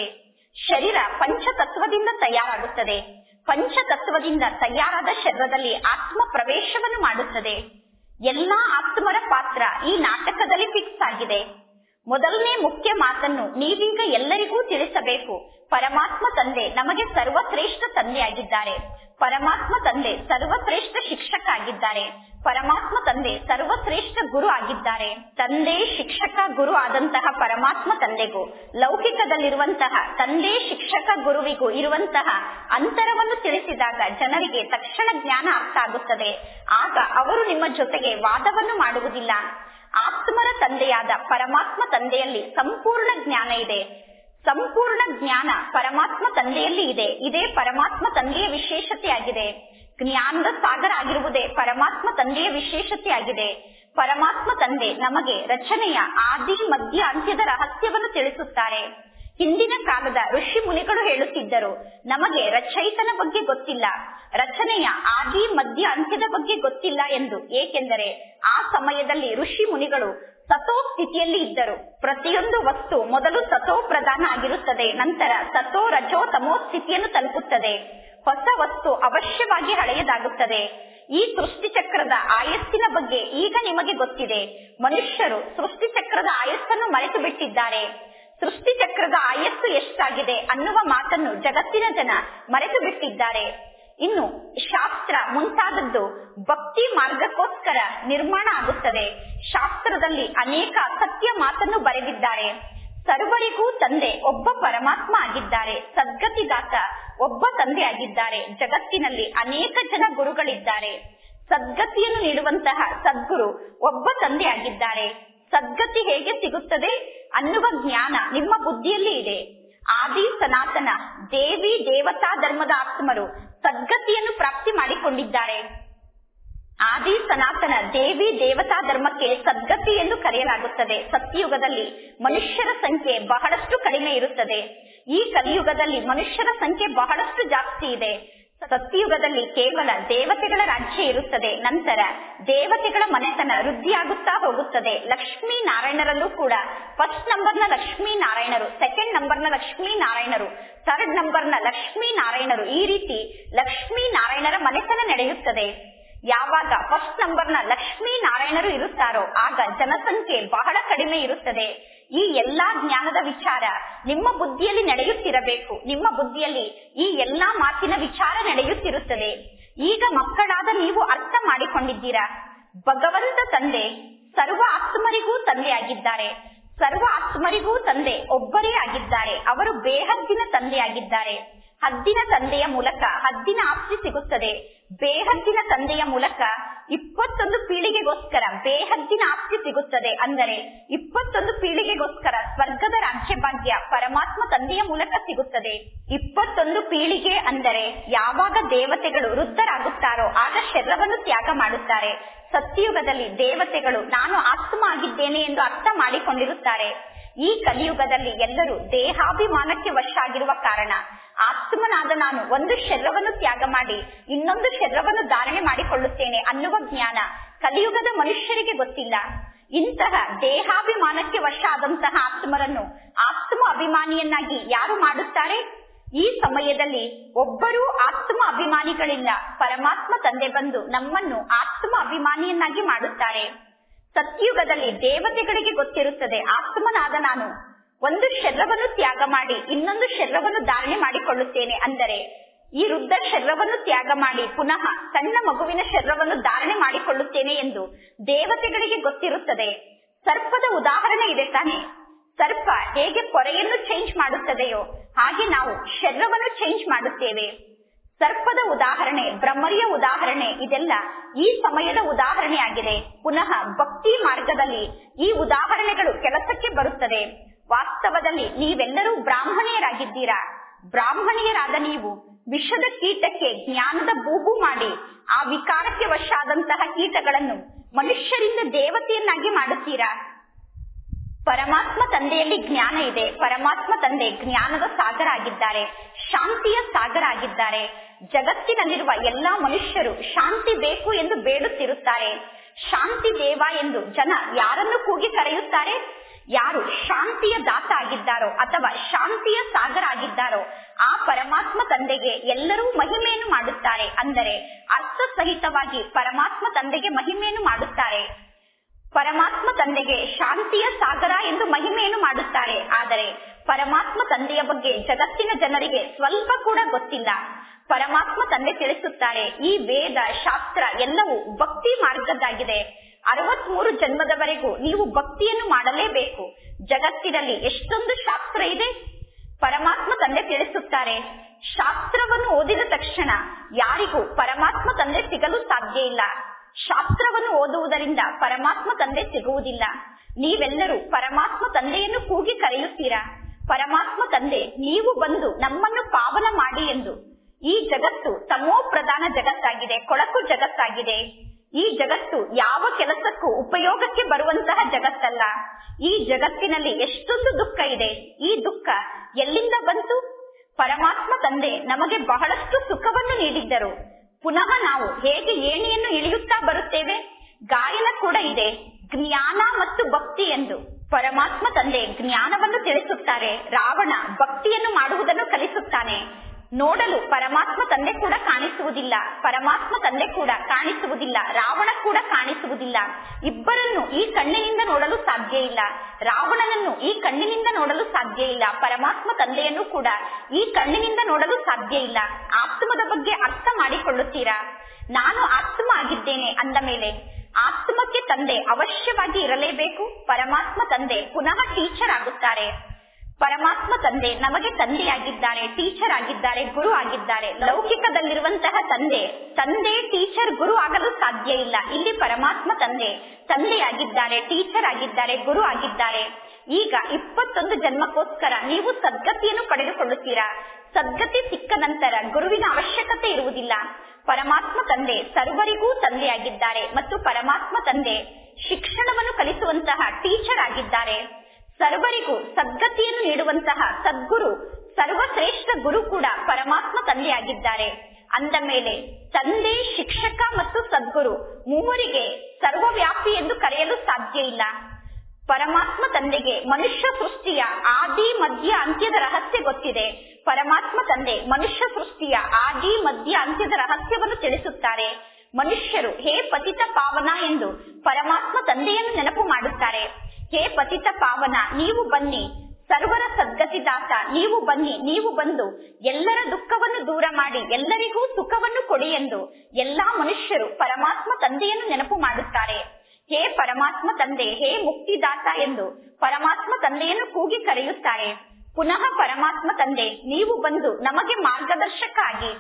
ಶರೀರ ಪಂಚತತ್ವದಿಂದ ತಯಾರಾಗುತ್ತದೆ ಪಂಚತತ್ವದಿಂದ ತಯಾರಾದ ಶರೀರದಲ್ಲಿ ಆತ್ಮ ಪ್ರವೇಶವನ್ನು ಮಾಡುತ್ತದೆ ಎಲ್ಲಾ ಆತ್ಮರ ಪಾತ್ರ ಈ ನಾಟಕದಲ್ಲಿ ಫಿಕ್ಸ್ ಆಗಿದೆ ಮೊದಲನೇ ಮುಖ್ಯ ಮಾತನ್ನು ನೀವೀಗ ಎಲ್ಲರಿಗೂ ತಿಳಿಸಬೇಕು ಪರಮಾತ್ಮ ತಂದೆ ನಮಗೆ ಸರ್ವಶ್ರೇಷ್ಠ ತಂದೆಯಾಗಿದ್ದಾರೆ ಪರಮಾತ್ಮ ತಂದೆ ಸರ್ವಶ್ರೇಷ್ಠ ಶಿಕ್ಷಕ ಆಗಿದ್ದಾರೆ ಪರಮಾತ್ಮ ತಂದೆ ಸರ್ವಶ್ರೇಷ್ಠ ಗುರು ಆಗಿದ್ದಾರೆ ತಂದೆ ಶಿಕ್ಷಕ ಗುರು ಆದಂತಹ ಪರಮಾತ್ಮ ತಂದೆಗೂ ಲೌಕಿಕದಲ್ಲಿರುವಂತಹ ತಂದೆ ಶಿಕ್ಷಕ ಗುರುವಿಗೂ ಇರುವಂತಹ ಅಂತರವನ್ನು ತಿಳಿಸಿದಾಗ ಜನರಿಗೆ ತಕ್ಷಣ ಜ್ಞಾನ ಅರ್ಥ ಆಗುತ್ತದೆ ಆಗ ಅವರು ನಿಮ್ಮ ಜೊತೆಗೆ ವಾದವನ್ನು ಮಾಡುವುದಿಲ್ಲ ಆತ್ಮರ ತಂದೆಯಾದ ಪರಮಾತ್ಮ ತಂದೆಯಲ್ಲಿ ಸಂಪೂರ್ಣ ಜ್ಞಾನ ಇದೆ ಸಂಪೂರ್ಣ ಜ್ಞಾನ ಪರಮಾತ್ಮ ತಂದೆಯಲ್ಲಿ ಇದೆ ಇದೇ ಪರಮಾತ್ಮ ತಂದೆಯ ವಿಶೇಷತೆಯಾಗಿದೆ ಜ್ಞಾನದ ಸಾಗರ ಆಗಿರುವುದೇ ಪರಮಾತ್ಮ ತಂದೆಯ ವಿಶೇಷತೆಯಾಗಿದೆ ಪರಮಾತ್ಮ ತಂದೆ ನಮಗೆ ರಚನೆಯ ಆದಿ ಮಧ್ಯ ಅಂತ್ಯದ ರಹಸ್ಯವನ್ನು ತಿಳಿಸುತ್ತಾರೆ ಹಿಂದಿನ ಕಾಲದ ಋಷಿ ಮುನಿಗಳು ಹೇಳುತ್ತಿದ್ದರು ನಮಗೆ ರಚಯಿತನ ಬಗ್ಗೆ ಗೊತ್ತಿಲ್ಲ ರಚನೆಯ ಆದಿ ಮಧ್ಯ ಅಂತ್ಯದ ಬಗ್ಗೆ ಗೊತ್ತಿಲ್ಲ ಎಂದು ಏಕೆಂದರೆ ಆ ಸಮಯದಲ್ಲಿ ಋಷಿ ಮುನಿಗಳು ಸತೋ ಸ್ಥಿತಿಯಲ್ಲಿ ಇದ್ದರು ಪ್ರತಿಯೊಂದು ವಸ್ತು ಮೊದಲು ಸತೋ ಪ್ರಧಾನ ಆಗಿರುತ್ತದೆ ನಂತರ ಸತೋ ರಜೋ ತಮೋ ಸ್ಥಿತಿಯನ್ನು ತಲುಪುತ್ತದೆ ಹೊಸ ವಸ್ತು ಅವಶ್ಯವಾಗಿ ಹಳೆಯದಾಗುತ್ತದೆ ಈ ಸೃಷ್ಟಿ ಚಕ್ರದ ಆಯಸ್ಸಿನ ಬಗ್ಗೆ ಈಗ ನಿಮಗೆ ಗೊತ್ತಿದೆ ಮನುಷ್ಯರು ಸೃಷ್ಟಿ ಚಕ್ರದ ಆಯಸ್ಸನ್ನು ಮರೆತು ಬಿಟ್ಟಿದ್ದಾರೆ ಸೃಷ್ಟಿ ಚಕ್ರದ ಆಯಸ್ಸು ಎಷ್ಟಾಗಿದೆ ಅನ್ನುವ ಮಾತನ್ನು ಜಗತ್ತಿನ ಜನ ಮರೆತು ಬಿಟ್ಟಿದ್ದಾರೆ ಇನ್ನು ಶಾಸ್ತ್ರ ಮುಂತಾದದ್ದು ಭಕ್ತಿ ಮಾರ್ಗಕ್ಕೋಸ್ಕರ ನಿರ್ಮಾಣ ಆಗುತ್ತದೆ ಶಾಸ್ತ್ರದಲ್ಲಿ ಅನೇಕ ಸತ್ಯ ಮಾತನ್ನು ಬರೆದಿದ್ದಾರೆ ಸರ್ವರಿಗೂ ತಂದೆ ಒಬ್ಬ ಪರಮಾತ್ಮ ಆಗಿದ್ದಾರೆ ಸದ್ಗತಿದಾತ ಒಬ್ಬ ತಂದೆ ಆಗಿದ್ದಾರೆ ಜಗತ್ತಿನಲ್ಲಿ ಅನೇಕ ಜನ ಗುರುಗಳಿದ್ದಾರೆ ಸದ್ಗತಿಯನ್ನು ನೀಡುವಂತಹ ಸದ್ಗುರು ಒಬ್ಬ ತಂದೆ ಆಗಿದ್ದಾರೆ ಸದ್ಗತಿ ಹೇಗೆ ಸಿಗುತ್ತದೆ ಅನ್ನುವ ಜ್ಞಾನ ನಿಮ್ಮ ಬುದ್ಧಿಯಲ್ಲಿ ಇದೆ ಆದಿ ಸನಾತನ ದೇವಿ ದೇವತಾ ಧರ್ಮದ ಆತ್ಮರು ಸದ್ಗತಿಯನ್ನು ಪ್ರಾಪ್ತಿ ಮಾಡಿಕೊಂಡಿದ್ದಾರೆ ಆದಿ ಸನಾತನ ದೇವಿ ದೇವತಾ ಧರ್ಮಕ್ಕೆ ಸದ್ಗತಿ ಎಂದು ಕರೆಯಲಾಗುತ್ತದೆ ಸತ್ಯಯುಗದಲ್ಲಿ ಮನುಷ್ಯರ ಸಂಖ್ಯೆ ಬಹಳಷ್ಟು ಕಡಿಮೆ ಇರುತ್ತದೆ ಈ ಕಲಿಯುಗದಲ್ಲಿ ಮನುಷ್ಯರ ಸಂಖ್ಯೆ ಬಹಳಷ್ಟು ಜಾಸ್ತಿ ಇದೆ ಸತ್ಯಯುಗದಲ್ಲಿ ಕೇವಲ ದೇವತೆಗಳ ರಾಜ್ಯ ಇರುತ್ತದೆ ನಂತರ ದೇವತೆಗಳ ಮನೆತನ ವೃದ್ಧಿಯಾಗುತ್ತಾ ಹೋಗುತ್ತದೆ ಲಕ್ಷ್ಮೀ ನಾರಾಯಣರಲ್ಲೂ ಕೂಡ ಫಸ್ಟ್ ನಂಬರ್ನ ಲಕ್ಷ್ಮೀ ನಾರಾಯಣರು ಸೆಕೆಂಡ್ ನಂಬರ್ನ ಲಕ್ಷ್ಮೀ ನಾರಾಯಣರು ಥರ್ಡ್ ನಂಬರ್ನ ಲಕ್ಷ್ಮೀ ನಾರಾಯಣರು ಈ ರೀತಿ ಲಕ್ಷ್ಮೀ ನಾರಾಯಣರ ಮನೆತನ ನಡೆಯುತ್ತದೆ ಯಾವಾಗ ಫಸ್ಟ್ ನಂಬರ್ನ ಲಕ್ಷ್ಮೀ ನಾರಾಯಣರು ಇರುತ್ತಾರೋ ಆಗ ಜನಸಂಖ್ಯೆ ಬಹಳ ಕಡಿಮೆ ಇರುತ್ತದೆ ಈ ಎಲ್ಲಾ ಜ್ಞಾನದ ವಿಚಾರ ನಿಮ್ಮ ಬುದ್ಧಿಯಲ್ಲಿ ನಡೆಯುತ್ತಿರಬೇಕು ನಿಮ್ಮ ಬುದ್ಧಿಯಲ್ಲಿ ಈ ಎಲ್ಲಾ ಮಾತಿನ ವಿಚಾರ ನಡೆಯುತ್ತಿರುತ್ತದೆ ಈಗ ಮಕ್ಕಳಾದ ನೀವು ಅರ್ಥ ಮಾಡಿಕೊಂಡಿದ್ದೀರಾ ಭಗವಂತ ತಂದೆ ಸರ್ವ ಆತ್ಮರಿಗೂ ತಂದೆಯಾಗಿದ್ದಾರೆ ಸರ್ವ ಆತ್ಮರಿಗೂ ತಂದೆ ಒಬ್ಬರೇ ಆಗಿದ್ದಾರೆ ಅವರು ಬೇಹದ್ದಿನ ತಂದೆಯಾಗಿದ್ದಾರೆ ಹದ್ದಿನ ತಂದೆಯ ಮೂಲಕ ಹದ್ದಿನ ಆಸ್ತಿ ಸಿಗುತ್ತದೆ ಬೇಹದ್ದಿನ ತಂದೆಯ ಮೂಲಕ ಇಪ್ಪತ್ತೊಂದು ಪೀಳಿಗೆಗೋಸ್ಕರ ಬೇಹದ್ದಿನ ಆಸ್ತಿ ಸಿಗುತ್ತದೆ ಅಂದರೆ ಇಪ್ಪತ್ತೊಂದು ಪೀಳಿಗೆಗೋಸ್ಕರ ಸ್ವರ್ಗದ ರಾಜ್ಯ ಭಾಗ್ಯ ಪರಮಾತ್ಮ ತಂದೆಯ ಮೂಲಕ ಸಿಗುತ್ತದೆ ಇಪ್ಪತ್ತೊಂದು ಪೀಳಿಗೆ ಅಂದರೆ ಯಾವಾಗ ದೇವತೆಗಳು ವೃದ್ಧರಾಗುತ್ತಾರೋ ಆಗ ಶರೀರವನ್ನು ತ್ಯಾಗ ಮಾಡುತ್ತಾರೆ ಸತ್ಯಯುಗದಲ್ಲಿ ದೇವತೆಗಳು ನಾನು ಆತ್ಮ ಆಗಿದ್ದೇನೆ ಎಂದು ಅರ್ಥ ಮಾಡಿಕೊಂಡಿರುತ್ತಾರೆ ಈ ಕಲಿಯುಗದಲ್ಲಿ ಎಲ್ಲರೂ ದೇಹಾಭಿಮಾನಕ್ಕೆ ವಶ ಆಗಿರುವ ಕಾರಣ ಆತ್ಮನಾದ ನಾನು ಒಂದು ಶರೀರವನ್ನು ತ್ಯಾಗ ಮಾಡಿ ಇನ್ನೊಂದು ಶರೀರವನ್ನು ಧಾರಣೆ ಮಾಡಿಕೊಳ್ಳುತ್ತೇನೆ ಅನ್ನುವ ಜ್ಞಾನ ಕಲಿಯುಗದ ಮನುಷ್ಯರಿಗೆ ಗೊತ್ತಿಲ್ಲ ಇಂತಹ ದೇಹಾಭಿಮಾನಕ್ಕೆ ವಶ ಆದಂತಹ ಆತ್ಮರನ್ನು ಆತ್ಮ ಅಭಿಮಾನಿಯನ್ನಾಗಿ ಯಾರು ಮಾಡುತ್ತಾರೆ ಈ ಸಮಯದಲ್ಲಿ ಒಬ್ಬರೂ ಆತ್ಮ ಅಭಿಮಾನಿಗಳಿಲ್ಲ ಪರಮಾತ್ಮ ತಂದೆ ಬಂದು ನಮ್ಮನ್ನು ಆತ್ಮ ಅಭಿಮಾನಿಯನ್ನಾಗಿ ಮಾಡುತ್ತಾರೆ ಸತ್ಯುಗದಲ್ಲಿ ದೇವತೆಗಳಿಗೆ ಗೊತ್ತಿರುತ್ತದೆ ಆತ್ಮನಾದ ನಾನು ಒಂದು ಶರೀರವನ್ನು ತ್ಯಾಗ ಮಾಡಿ ಇನ್ನೊಂದು ಶರೀರವನ್ನು ಧಾರಣೆ ಮಾಡಿಕೊಳ್ಳುತ್ತೇನೆ ಅಂದರೆ ಈ ವೃದ್ಧ ಶರೀರವನ್ನು ತ್ಯಾಗ ಮಾಡಿ ಪುನಃ ಸಣ್ಣ ಮಗುವಿನ ಶರೀರವನ್ನು ಧಾರಣೆ ಮಾಡಿಕೊಳ್ಳುತ್ತೇನೆ ಎಂದು ದೇವತೆಗಳಿಗೆ ಗೊತ್ತಿರುತ್ತದೆ ಸರ್ಪದ ಉದಾಹರಣೆ ಇದೆ ತಾನೆ ಸರ್ಪ ಹೇಗೆ ಪೊರೆಯನ್ನು ಚೇಂಜ್ ಮಾಡುತ್ತದೆಯೋ ಹಾಗೆ ನಾವು ಶರೀರವನ್ನು ಚೇಂಜ್ ಮಾಡುತ್ತೇವೆ ಸರ್ಪದ ಉದಾಹರಣೆ ಬ್ರಹ್ಮರಿಯ ಉದಾಹರಣೆ ಇದೆಲ್ಲ ಈ ಸಮಯದ ಉದಾಹರಣೆಯಾಗಿದೆ ಪುನಃ ಭಕ್ತಿ ಮಾರ್ಗದಲ್ಲಿ ಈ ಉದಾಹರಣೆಗಳು ಕೆಲಸಕ್ಕೆ ಬರುತ್ತದೆ ವಾಸ್ತವದಲ್ಲಿ ನೀವೆಲ್ಲರೂ ಬ್ರಾಹ್ಮಣಿಯರಾಗಿದ್ದೀರಾ ಬ್ರಾಹ್ಮಣಿಯರಾದ ನೀವು ವಿಷದ ಕೀಟಕ್ಕೆ ಜ್ಞಾನದ ಬೂಬು ಮಾಡಿ ಆ ವಿಕಾರಕ್ಕೆ ವಶ ಆದಂತಹ ಕೀಟಗಳನ್ನು ಮನುಷ್ಯರಿಂದ ದೇವತೆಯನ್ನಾಗಿ ಮಾಡುತ್ತೀರಾ ಪರಮಾತ್ಮ ತಂದೆಯಲ್ಲಿ ಜ್ಞಾನ ಇದೆ ಪರಮಾತ್ಮ ತಂದೆ ಜ್ಞಾನದ ಸಾಗರ ಆಗಿದ್ದಾರೆ ಶಾಂತಿಯ ಸಾಗರ ಆಗಿದ್ದಾರೆ ಜಗತ್ತಿನಲ್ಲಿರುವ ಎಲ್ಲಾ ಮನುಷ್ಯರು ಶಾಂತಿ ಬೇಕು ಎಂದು ಬೇಡುತ್ತಿರುತ್ತಾರೆ ಶಾಂತಿ ದೇವ ಎಂದು ಜನ ಯಾರನ್ನು ಕೂಗಿ ಕರೆಯುತ್ತಾರೆ ಯಾರು ಶಾಂತಿಯ ದಾತ ಆಗಿದ್ದಾರೋ ಅಥವಾ ಶಾಂತಿಯ ಸಾಗರ ಆಗಿದ್ದಾರೋ ಆ ಪರಮಾತ್ಮ ತಂದೆಗೆ ಎಲ್ಲರೂ ಮಹಿಮೆಯನ್ನು ಮಾಡುತ್ತಾರೆ ಅಂದರೆ ಅರ್ಥ ಸಹಿತವಾಗಿ ಪರಮಾತ್ಮ ತಂದೆಗೆ ಮಹಿಮೆಯನ್ನು ಮಾಡುತ್ತಾರೆ ಪರಮಾತ್ಮ ತಂದೆಗೆ ಶಾಂತಿಯ ಸಾಗರ ಎಂದು ಮಹಿಮೆಯನ್ನು ಮಾಡುತ್ತಾರೆ ಆದರೆ ಪರಮಾತ್ಮ ತಂದೆಯ ಬಗ್ಗೆ ಜಗತ್ತಿನ ಜನರಿಗೆ ಸ್ವಲ್ಪ ಕೂಡ ಗೊತ್ತಿಲ್ಲ ಪರಮಾತ್ಮ ತಂದೆ ತಿಳಿಸುತ್ತಾರೆ ಈ ವೇದ ಶಾಸ್ತ್ರ ಎಲ್ಲವೂ ಭಕ್ತಿ ಮಾರ್ಗದ್ದಾಗಿದೆ ಅರವತ್ಮೂರು ಜನ್ಮದವರೆಗೂ ನೀವು ಭಕ್ತಿಯನ್ನು ಮಾಡಲೇಬೇಕು ಜಗತ್ತಿನಲ್ಲಿ ಎಷ್ಟೊಂದು ಶಾಸ್ತ್ರ ಇದೆ ಪರಮಾತ್ಮ ತಂದೆ ತಿಳಿಸುತ್ತಾರೆ ಶಾಸ್ತ್ರವನ್ನು ಓದಿದ ತಕ್ಷಣ ಯಾರಿಗೂ ಪರಮಾತ್ಮ ತಂದೆ ಸಿಗಲು ಸಾಧ್ಯ ಇಲ್ಲ ಶಾಸ್ತ್ರವನ್ನು ಓದುವುದರಿಂದ ಪರಮಾತ್ಮ ತಂದೆ ಸಿಗುವುದಿಲ್ಲ ನೀವೆಲ್ಲರೂ ಪರಮಾತ್ಮ ತಂದೆಯನ್ನು ಕೂಗಿ ಕರೆಯುತ್ತೀರಾ ಪರಮಾತ್ಮ ತಂದೆ ನೀವು ಬಂದು ನಮ್ಮನ್ನು ಪಾವನ ಮಾಡಿ ಎಂದು ಈ ಜಗತ್ತು ತಮೋ ಪ್ರಧಾನ ಜಗತ್ತಾಗಿದೆ ಕೊಳಕು ಜಗತ್ತಾಗಿದೆ ಈ ಜಗತ್ತು ಯಾವ ಕೆಲಸಕ್ಕೂ ಉಪಯೋಗಕ್ಕೆ ಬರುವಂತಹ ಜಗತ್ತಲ್ಲ ಈ ಜಗತ್ತಿನಲ್ಲಿ ಎಷ್ಟೊಂದು ದುಃಖ ಇದೆ ಈ ದುಃಖ ಎಲ್ಲಿಂದ ಬಂತು ಪರಮಾತ್ಮ ತಂದೆ ನಮಗೆ ಬಹಳಷ್ಟು ಸುಖವನ್ನು ನೀಡಿದ್ದರು ಪುನಃ ನಾವು ಹೇಗೆ ಏಣಿಯನ್ನು ಇಳಿಯುತ್ತಾ ಬರುತ್ತೇವೆ ಗಾಯನ ಕೂಡ ಇದೆ ಜ್ಞಾನ ಮತ್ತು ಭಕ್ತಿ ಎಂದು ಪರಮಾತ್ಮ ತಂದೆ ಜ್ಞಾನವನ್ನು ತಿಳಿಸುತ್ತಾರೆ ರಾವಣ ಭಕ್ತಿಯನ್ನು ಮಾಡುವುದನ್ನು ಕಲಿಸುತ್ತಾನೆ ನೋಡಲು ಪರಮಾತ್ಮ ತಂದೆ ಕೂಡ ಕಾಣಿಸುವುದಿಲ್ಲ ಪರಮಾತ್ಮ ತಂದೆ ಕೂಡ ಕಾಣಿಸುವುದಿಲ್ಲ ರಾವಣ ಕೂಡ ಕಾಣಿಸುವುದಿಲ್ಲ ಇಬ್ಬರನ್ನು ಈ ಕಣ್ಣಿನಿಂದ ನೋಡಲು ಸಾಧ್ಯ ಇಲ್ಲ ರಾವಣನನ್ನು ಈ ಕಣ್ಣಿನಿಂದ ನೋಡಲು ಸಾಧ್ಯ ಇಲ್ಲ ಪರಮಾತ್ಮ ತಂದೆಯನ್ನು ಕೂಡ ಈ ಕಣ್ಣಿನಿಂದ ನೋಡಲು ಸಾಧ್ಯ ಇಲ್ಲ ಆತ್ಮದ ಬಗ್ಗೆ ಅರ್ಥ ಮಾಡಿಕೊಳ್ಳುತ್ತೀರಾ ನಾನು ಆತ್ಮ ಆಗಿದ್ದೇನೆ ಅಂದ ಮೇಲೆ ಆತ್ಮಕ್ಕೆ ತಂದೆ ಅವಶ್ಯವಾಗಿ ಇರಲೇಬೇಕು ಪರಮಾತ್ಮ ತಂದೆ ಪುನಃ ಟೀಚರ್ ಆಗುತ್ತಾರೆ ಪರಮಾತ್ಮ ತಂದೆ ನಮಗೆ ತಂದೆಯಾಗಿದ್ದಾರೆ ಟೀಚರ್ ಆಗಿದ್ದಾರೆ ಗುರು ಆಗಿದ್ದಾರೆ ಲೌಕಿಕದಲ್ಲಿರುವಂತಹ ತಂದೆ ತಂದೆ ಟೀಚರ್ ಗುರು ಆಗಲು ಸಾಧ್ಯ ಇಲ್ಲ ಇಲ್ಲಿ ಪರಮಾತ್ಮ ತಂದೆ ತಂದೆಯಾಗಿದ್ದಾರೆ ಟೀಚರ್ ಆಗಿದ್ದಾರೆ ಗುರು ಆಗಿದ್ದಾರೆ ಈಗ ಇಪ್ಪತ್ತೊಂದು ಜನ್ಮಕ್ಕೋಸ್ಕರ ನೀವು ಸದ್ಗತಿಯನ್ನು ಪಡೆದುಕೊಳ್ಳುತ್ತೀರಾ ಸದ್ಗತಿ ಸಿಕ್ಕ ನಂತರ ಗುರುವಿನ ಅವಶ್ಯಕತೆ ಇರುವುದಿಲ್ಲ ಪರಮಾತ್ಮ ತಂದೆ ಸರ್ವರಿಗೂ ತಂದೆಯಾಗಿದ್ದಾರೆ ಮತ್ತು ಪರಮಾತ್ಮ ತಂದೆ ಶಿಕ್ಷಣವನ್ನು ಕಲಿಸುವಂತಹ ಟೀಚರ್ ಆಗಿದ್ದಾರೆ ಸರ್ವರಿಗೂ ಸದ್ಗತಿಯನ್ನು ನೀಡುವಂತಹ ಸದ್ಗುರು ಸರ್ವಶ್ರೇಷ್ಠ ಗುರು ಕೂಡ ಪರಮಾತ್ಮ ತಂದೆಯಾಗಿದ್ದಾರೆ ಅಂದ ಮೇಲೆ ತಂದೆ ಶಿಕ್ಷಕ ಮತ್ತು ಸದ್ಗುರು ಮೂವರಿಗೆ ಸರ್ವವ್ಯಾಪಿ ಎಂದು ಕರೆಯಲು ಸಾಧ್ಯ ಇಲ್ಲ ಪರಮಾತ್ಮ ತಂದೆಗೆ ಮನುಷ್ಯ ಸೃಷ್ಟಿಯ ಆದಿ ಮಧ್ಯ ಅಂತ್ಯದ ರಹಸ್ಯ ಗೊತ್ತಿದೆ ಪರಮಾತ್ಮ ತಂದೆ ಮನುಷ್ಯ ಸೃಷ್ಟಿಯ ಆದಿ ಮಧ್ಯ ಅಂತ್ಯದ ರಹಸ್ಯವನ್ನು ತಿಳಿಸುತ್ತಾರೆ ಮನುಷ್ಯರು ಹೇ ಪತಿತ ಪಾವನ ಎಂದು ಪರಮಾತ್ಮ ತಂದೆಯನ್ನು ನೆನಪು ಮಾಡುತ್ತಾರೆ ಹೇ ಪತಿತ ಪಾವನ ನೀವು ಬನ್ನಿ ಸರ್ವರ ಸದ್ಗತಿದಾತ ನೀವು ಬನ್ನಿ ನೀವು ಬಂದು ಎಲ್ಲರ ದುಃಖವನ್ನು ದೂರ ಮಾಡಿ ಎಲ್ಲರಿಗೂ ಸುಖವನ್ನು ಕೊಡಿ ಎಂದು ಎಲ್ಲಾ ಮನುಷ್ಯರು ಪರಮಾತ್ಮ ತಂದೆಯನ್ನು ನೆನಪು ಮಾಡುತ್ತಾರೆ ಹೇ ಪರಮಾತ್ಮ ತಂದೆ ಹೇ ಮುಕ್ತಿದಾತ ಎಂದು ಪರಮಾತ್ಮ ತಂದೆಯನ್ನು ಕೂಗಿ ಕರೆಯುತ್ತಾರೆ ಪುನಃ ಪರಮಾತ್ಮ ತಂದೆ ನೀವು ಬಂದು ನಮಗೆ ಮಾರ್ಗದರ್ಶಕ ಆಗಿ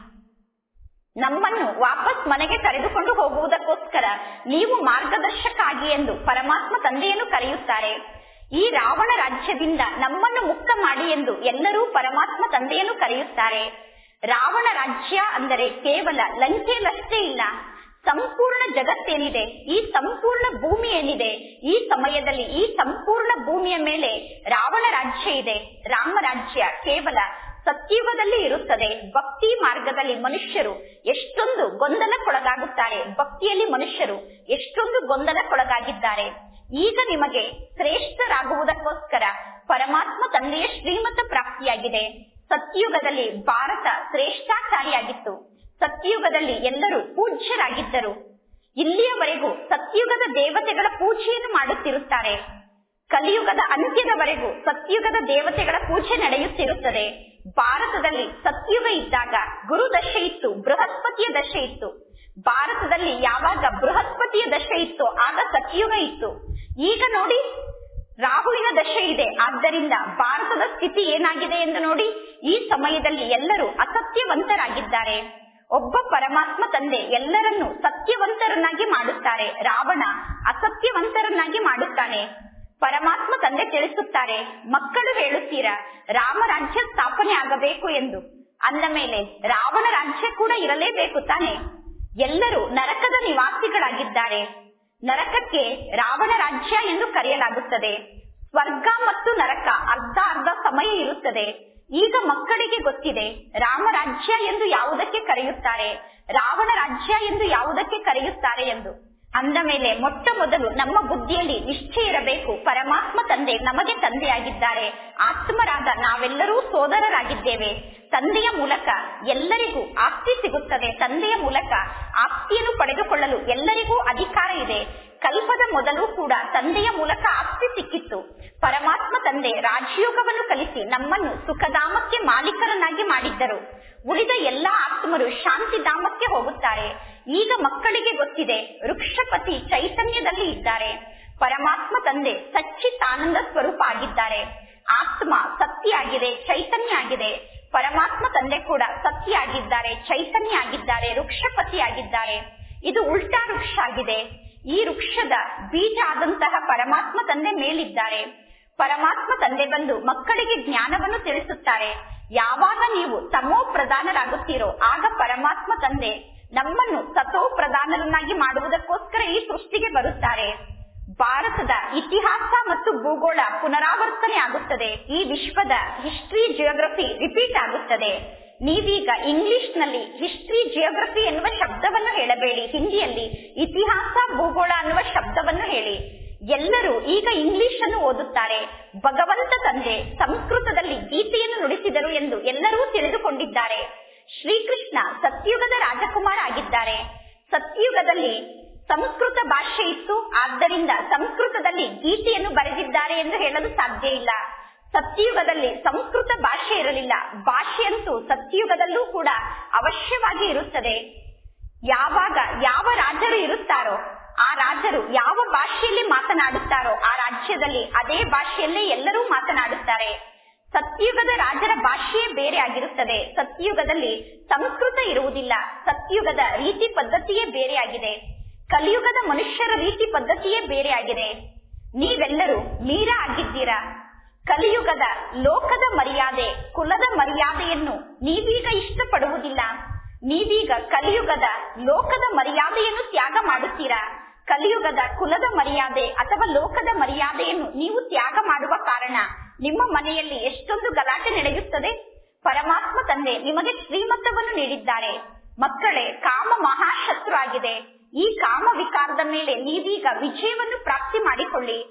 ನಮ್ಮನ್ನು ವಾಪಸ್ ಮನೆಗೆ ಕರೆದುಕೊಂಡು ಹೋಗುವುದಕ್ಕೋಸ್ಕರ ನೀವು ಮಾರ್ಗದರ್ಶಕ ಆಗಿ ಎಂದು ಪರಮಾತ್ಮ ತಂದೆಯನ್ನು ಕರೆಯುತ್ತಾರೆ ಈ ರಾವಣ ರಾಜ್ಯದಿಂದ ನಮ್ಮನ್ನು ಮುಕ್ತ ಮಾಡಿ ಎಂದು ಎಲ್ಲರೂ ಪರಮಾತ್ಮ ತಂದೆಯನ್ನು ಕರೆಯುತ್ತಾರೆ ರಾವಣ ರಾಜ್ಯ ಅಂದರೆ ಕೇವಲ ಲಂಕೆಯಲ್ಲಷ್ಟೇ ಇಲ್ಲ ಸಂಪೂರ್ಣ ಜಗತ್ತೇನಿದೆ ಈ ಸಂಪೂರ್ಣ ಭೂಮಿ ಏನಿದೆ ಈ ಸಮಯದಲ್ಲಿ ಈ ಸಂಪೂರ್ಣ ಭೂಮಿಯ ಮೇಲೆ ರಾವಣ ರಾಜ್ಯ ಇದೆ ರಾಮ ರಾಜ್ಯ ಕೇವಲ ಸತ್ಯುಗದಲ್ಲಿ ಇರುತ್ತದೆ ಭಕ್ತಿ ಮಾರ್ಗದಲ್ಲಿ ಮನುಷ್ಯರು ಎಷ್ಟೊಂದು ಗೊಂದಲಕ್ಕೊಳಗಾಗುತ್ತಾರೆ ಭಕ್ತಿಯಲ್ಲಿ ಮನುಷ್ಯರು ಎಷ್ಟೊಂದು ಗೊಂದಲಕ್ಕೊಳಗಾಗಿದ್ದಾರೆ ಈಗ ನಿಮಗೆ ಶ್ರೇಷ್ಠರಾಗುವುದಕ್ಕೋಸ್ಕರ ಪರಮಾತ್ಮ ತಂದೆಯ ಶ್ರೀಮತ ಪ್ರಾಪ್ತಿಯಾಗಿದೆ ಸತ್ಯುಗದಲ್ಲಿ ಭಾರತ ಶ್ರೇಷ್ಠಾಚಾರಿಯಾಗಿತ್ತು ಸತ್ಯುಗದಲ್ಲಿ ಎಲ್ಲರೂ ಪೂಜ್ಯರಾಗಿದ್ದರು ಇಲ್ಲಿಯವರೆಗೂ ಸತ್ಯುಗದ ದೇವತೆಗಳ ಪೂಜೆಯನ್ನು ಮಾಡುತ್ತಿರುತ್ತಾರೆ ಕಲಿಯುಗದ ಅಂತ್ಯದವರೆಗೂ ಸತ್ಯುಗದ ದೇವತೆಗಳ ಪೂಜೆ ನಡೆಯುತ್ತಿರುತ್ತದೆ ಭಾರತದಲ್ಲಿ ಸತ್ಯುಗ ಇದ್ದಾಗ ಗುರು ದಶೆ ಇತ್ತು ಬೃಹಸ್ಪತಿಯ ದಶೆ ಇತ್ತು ಭಾರತದಲ್ಲಿ ಯಾವಾಗ ಬೃಹಸ್ಪತಿಯ ದಶೆ ಇತ್ತು ಆಗ ಸತ್ಯುಗ ಇತ್ತು ಈಗ ನೋಡಿ ರಾಹುವಿನ ದಶೆ ಇದೆ ಆದ್ದರಿಂದ ಭಾರತದ ಸ್ಥಿತಿ ಏನಾಗಿದೆ ಎಂದು ನೋಡಿ ಈ ಸಮಯದಲ್ಲಿ ಎಲ್ಲರೂ ಅಸತ್ಯವಂತರಾಗಿದ್ದಾರೆ ಒಬ್ಬ ಪರಮಾತ್ಮ ತಂದೆ ಎಲ್ಲರನ್ನೂ ಸತ್ಯವಂತರನ್ನಾಗಿ ಮಾಡುತ್ತಾರೆ ರಾವಣ ಅಸತ್ಯವಂತರನ್ನಾಗಿ ಮಾಡುತ್ತಾನೆ ಪರಮಾತ್ಮ ತಂದೆ ತಿಳಿಸುತ್ತಾರೆ ಮಕ್ಕಳು ಹೇಳುತ್ತೀರಾ ರಾಮ ರಾಜ್ಯ ಸ್ಥಾಪನೆ ಆಗಬೇಕು ಎಂದು ಅಂದ ಮೇಲೆ ರಾವಣ ರಾಜ್ಯ ಕೂಡ ಇರಲೇಬೇಕು ತಾನೆ ಎಲ್ಲರೂ ನರಕದ ನಿವಾಸಿಗಳಾಗಿದ್ದಾರೆ ನರಕಕ್ಕೆ ರಾವಣ ರಾಜ್ಯ ಎಂದು ಕರೆಯಲಾಗುತ್ತದೆ ಸ್ವರ್ಗ ಮತ್ತು ನರಕ ಅರ್ಧ ಅರ್ಧ ಸಮಯ ಇರುತ್ತದೆ ಈಗ ಮಕ್ಕಳಿಗೆ ಗೊತ್ತಿದೆ ರಾಮ ರಾಜ್ಯ ಎಂದು ಯಾವುದಕ್ಕೆ ಕರೆಯುತ್ತಾರೆ ರಾವಣ ರಾಜ್ಯ ಎಂದು ಯಾವುದಕ್ಕೆ ಕರೆಯುತ್ತಾರೆ ಎಂದು ಅಂದ ಮೇಲೆ ಮೊಟ್ಟ ಮೊದಲು ನಮ್ಮ ಬುದ್ಧಿಯಲ್ಲಿ ನಿಶ್ಚಯ ಇರಬೇಕು ಪರಮಾತ್ಮ ತಂದೆ ನಮಗೆ ತಂದೆಯಾಗಿದ್ದಾರೆ ಆತ್ಮರಾದ ನಾವೆಲ್ಲರೂ ಸೋದರರಾಗಿದ್ದೇವೆ ತಂದೆಯ ಮೂಲಕ ಎಲ್ಲರಿಗೂ ಆಸ್ತಿ ಸಿಗುತ್ತದೆ ತಂದೆಯ ಮೂಲಕ ಆಸ್ತಿಯನ್ನು ಪಡೆದುಕೊಳ್ಳಲು ಎಲ್ಲರಿಗೂ ಅಧಿಕಾರ ಇದೆ ಕಲ್ಪದ ಮೊದಲು ಕೂಡ ತಂದೆಯ ಮೂಲಕ ಆಸ್ತಿ ಸಿಕ್ಕಿತ್ತು ಪರಮಾತ್ಮ ತಂದೆ ರಾಜಯೋಗವನ್ನು ಕಲಿಸಿ ನಮ್ಮನ್ನು ಸುಖಧಾಮಕ್ಕೆ ಮಾಲೀಕರನ್ನಾಗಿ ಮಾಡಿದ್ದರು ಉಳಿದ ಎಲ್ಲಾ ಆತ್ಮರು ಶಾಂತಿಧಾಮಕ್ಕೆ ಹೋಗುತ್ತಾರೆ ಈಗ ಮಕ್ಕಳಿಗೆ ಗೊತ್ತಿದೆ ವೃಕ್ಷಪತಿ ಚೈತನ್ಯದಲ್ಲಿ ಇದ್ದಾರೆ ಪರಮಾತ್ಮ ತಂದೆ ಸಚ್ಚಿತಾನಂದ ಸ್ವರೂಪ ಆಗಿದ್ದಾರೆ ಆತ್ಮ ಸತ್ಯ ಆಗಿದೆ ಚೈತನ್ಯ ಆಗಿದೆ ಪರಮಾತ್ಮ ತಂದೆ ಕೂಡ ಸತ್ಯ ಆಗಿದ್ದಾರೆ ಚೈತನ್ಯ ಆಗಿದ್ದಾರೆ ವೃಕ್ಷಪತಿ ಆಗಿದ್ದಾರೆ ಇದು ಉಲ್ಟಾ ವೃಕ್ಷ ಆಗಿದೆ ಈ ವೃಕ್ಷದ ಬೀಜ ಆದಂತಹ ಪರಮಾತ್ಮ ತಂದೆ ಮೇಲಿದ್ದಾರೆ ಪರಮಾತ್ಮ ತಂದೆ ಬಂದು ಮಕ್ಕಳಿಗೆ ಜ್ಞಾನವನ್ನು ತಿಳಿಸುತ್ತಾರೆ ಯಾವಾಗ ನೀವು ತಮೋ ಪ್ರಧಾನರಾಗುತ್ತೀರೋ ಆಗ ಪರಮಾತ್ಮ ತಂದೆ ನಮ್ಮನ್ನು ಸತೋ ಪ್ರಧಾನರನ್ನಾಗಿ ಮಾಡುವುದಕ್ಕೋಸ್ಕರ ಈ ಸೃಷ್ಟಿಗೆ ಬರುತ್ತಾರೆ ಭಾರತದ ಇತಿಹಾಸ ಮತ್ತು ಭೂಗೋಳ ಪುನರಾವರ್ತನೆ ಆಗುತ್ತದೆ ಈ ವಿಶ್ವದ ಹಿಸ್ಟ್ರಿ ಜಿಯೋಗ್ರಫಿ ರಿಪೀಟ್ ಆಗುತ್ತದೆ ನೀವೀಗ ಇಂಗ್ಲಿಷ್ ನಲ್ಲಿ ಹಿಸ್ಟ್ರಿ ಜಿಯೋಗ್ರಫಿ ಎನ್ನುವ ಶಬ್ದವನ್ನು ಹೇಳಬೇಡಿ ಹಿಂದಿಯಲ್ಲಿ ಇತಿಹಾಸ ಭೂಗೋಳ ಅನ್ನುವ ಶಬ್ದವನ್ನು ಹೇಳಿ ಎಲ್ಲರೂ ಈಗ ಇಂಗ್ಲಿಷ್ ಅನ್ನು ಓದುತ್ತಾರೆ ಭಗವಂತ ತಂದೆ ಸಂಸ್ಕೃತದಲ್ಲಿ ಗೀತೆಯನ್ನು ನುಡಿಸಿದರು ಎಂದು ಎಲ್ಲರೂ ತಿಳಿದುಕೊಂಡಿದ್ದಾರೆ ಶ್ರೀಕೃಷ್ಣ ಸತ್ಯುಗದ ರಾಜಕುಮಾರ ಆಗಿದ್ದಾರೆ ಸತ್ಯುಗದಲ್ಲಿ ಸಂಸ್ಕೃತ ಭಾಷೆ ಇತ್ತು ಆದ್ದರಿಂದ ಸಂಸ್ಕೃತದಲ್ಲಿ ಗೀತೆಯನ್ನು ಬರೆದಿದ್ದಾರೆ ಎಂದು ಹೇಳಲು ಸಾಧ್ಯ ಇಲ್ಲ ಸತ್ಯಯುಗದಲ್ಲಿ ಸಂಸ್ಕೃತ ಭಾಷೆ ಇರಲಿಲ್ಲ ಭಾಷೆಯಂತೂ ಸತ್ಯಯುಗದಲ್ಲೂ ಕೂಡ ಅವಶ್ಯವಾಗಿ ಇರುತ್ತದೆ ಯಾವಾಗ ಯಾವ ರಾಜರು ಇರುತ್ತಾರೋ ಆ ರಾಜರು ಯಾವ ಭಾಷೆಯಲ್ಲಿ ಮಾತನಾಡುತ್ತಾರೋ ಆ ರಾಜ್ಯದಲ್ಲಿ ಅದೇ ಭಾಷೆಯಲ್ಲೇ ಎಲ್ಲರೂ ಮಾತನಾಡುತ್ತಾರೆ ಸತ್ಯುಗದ ರಾಜರ ಭಾಷೆಯೇ ಬೇರೆ ಆಗಿರುತ್ತದೆ ಸತ್ಯುಗದಲ್ಲಿ ಸಂಸ್ಕೃತ ಇರುವುದಿಲ್ಲ ಸತ್ಯುಗದ ರೀತಿ ಪದ್ಧತಿಯೇ ಬೇರೆಯಾಗಿದೆ ಕಲಿಯುಗದ ಮನುಷ್ಯರ ರೀತಿ ಪದ್ಧತಿಯೇ ಬೇರೆ ಆಗಿದೆ ನೀವೆಲ್ಲರೂ ಮೀರಾ ಆಗಿದ್ದೀರಾ ಕಲಿಯುಗದ ಲೋಕದ ಮರ್ಯಾದೆ ಕುಲದ ಮರ್ಯಾದೆಯನ್ನು ನೀವೀಗ ಇಷ್ಟಪಡುವುದಿಲ್ಲ ನೀವೀಗ ಕಲಿಯುಗದ ಲೋಕದ ಮರ್ಯಾದೆಯನ್ನು ತ್ಯಾಗ ಮಾಡುತ್ತೀರಾ ಕಲಿಯುಗದ ಕುಲದ ಮರ್ಯಾದೆ ಅಥವಾ ಲೋಕದ ಮರ್ಯಾದೆಯನ್ನು ನೀವು ತ್ಯಾಗ ಮಾಡುವ ಕಾರಣ ನಿಮ್ಮ ಮನೆಯಲ್ಲಿ ಎಷ್ಟೊಂದು ಗಲಾಟೆ ನಡೆಯುತ್ತದೆ ಪರಮಾತ್ಮ ತಂದೆ ನಿಮಗೆ ಶ್ರೀಮತವನ್ನು ನೀಡಿದ್ದಾರೆ ಮಕ್ಕಳೇ ಕಾಮ ಮಹಾಶತ್ರು ಆಗಿದೆ ಈ ಕಾಮ ವಿಕಾರದ ಮೇಲೆ ನೀವೀಗ ವಿಜಯವನ್ನು ಪ್ರಾಪ್ತಿ ಮಾಡಿಕೊಳ್ಳಿ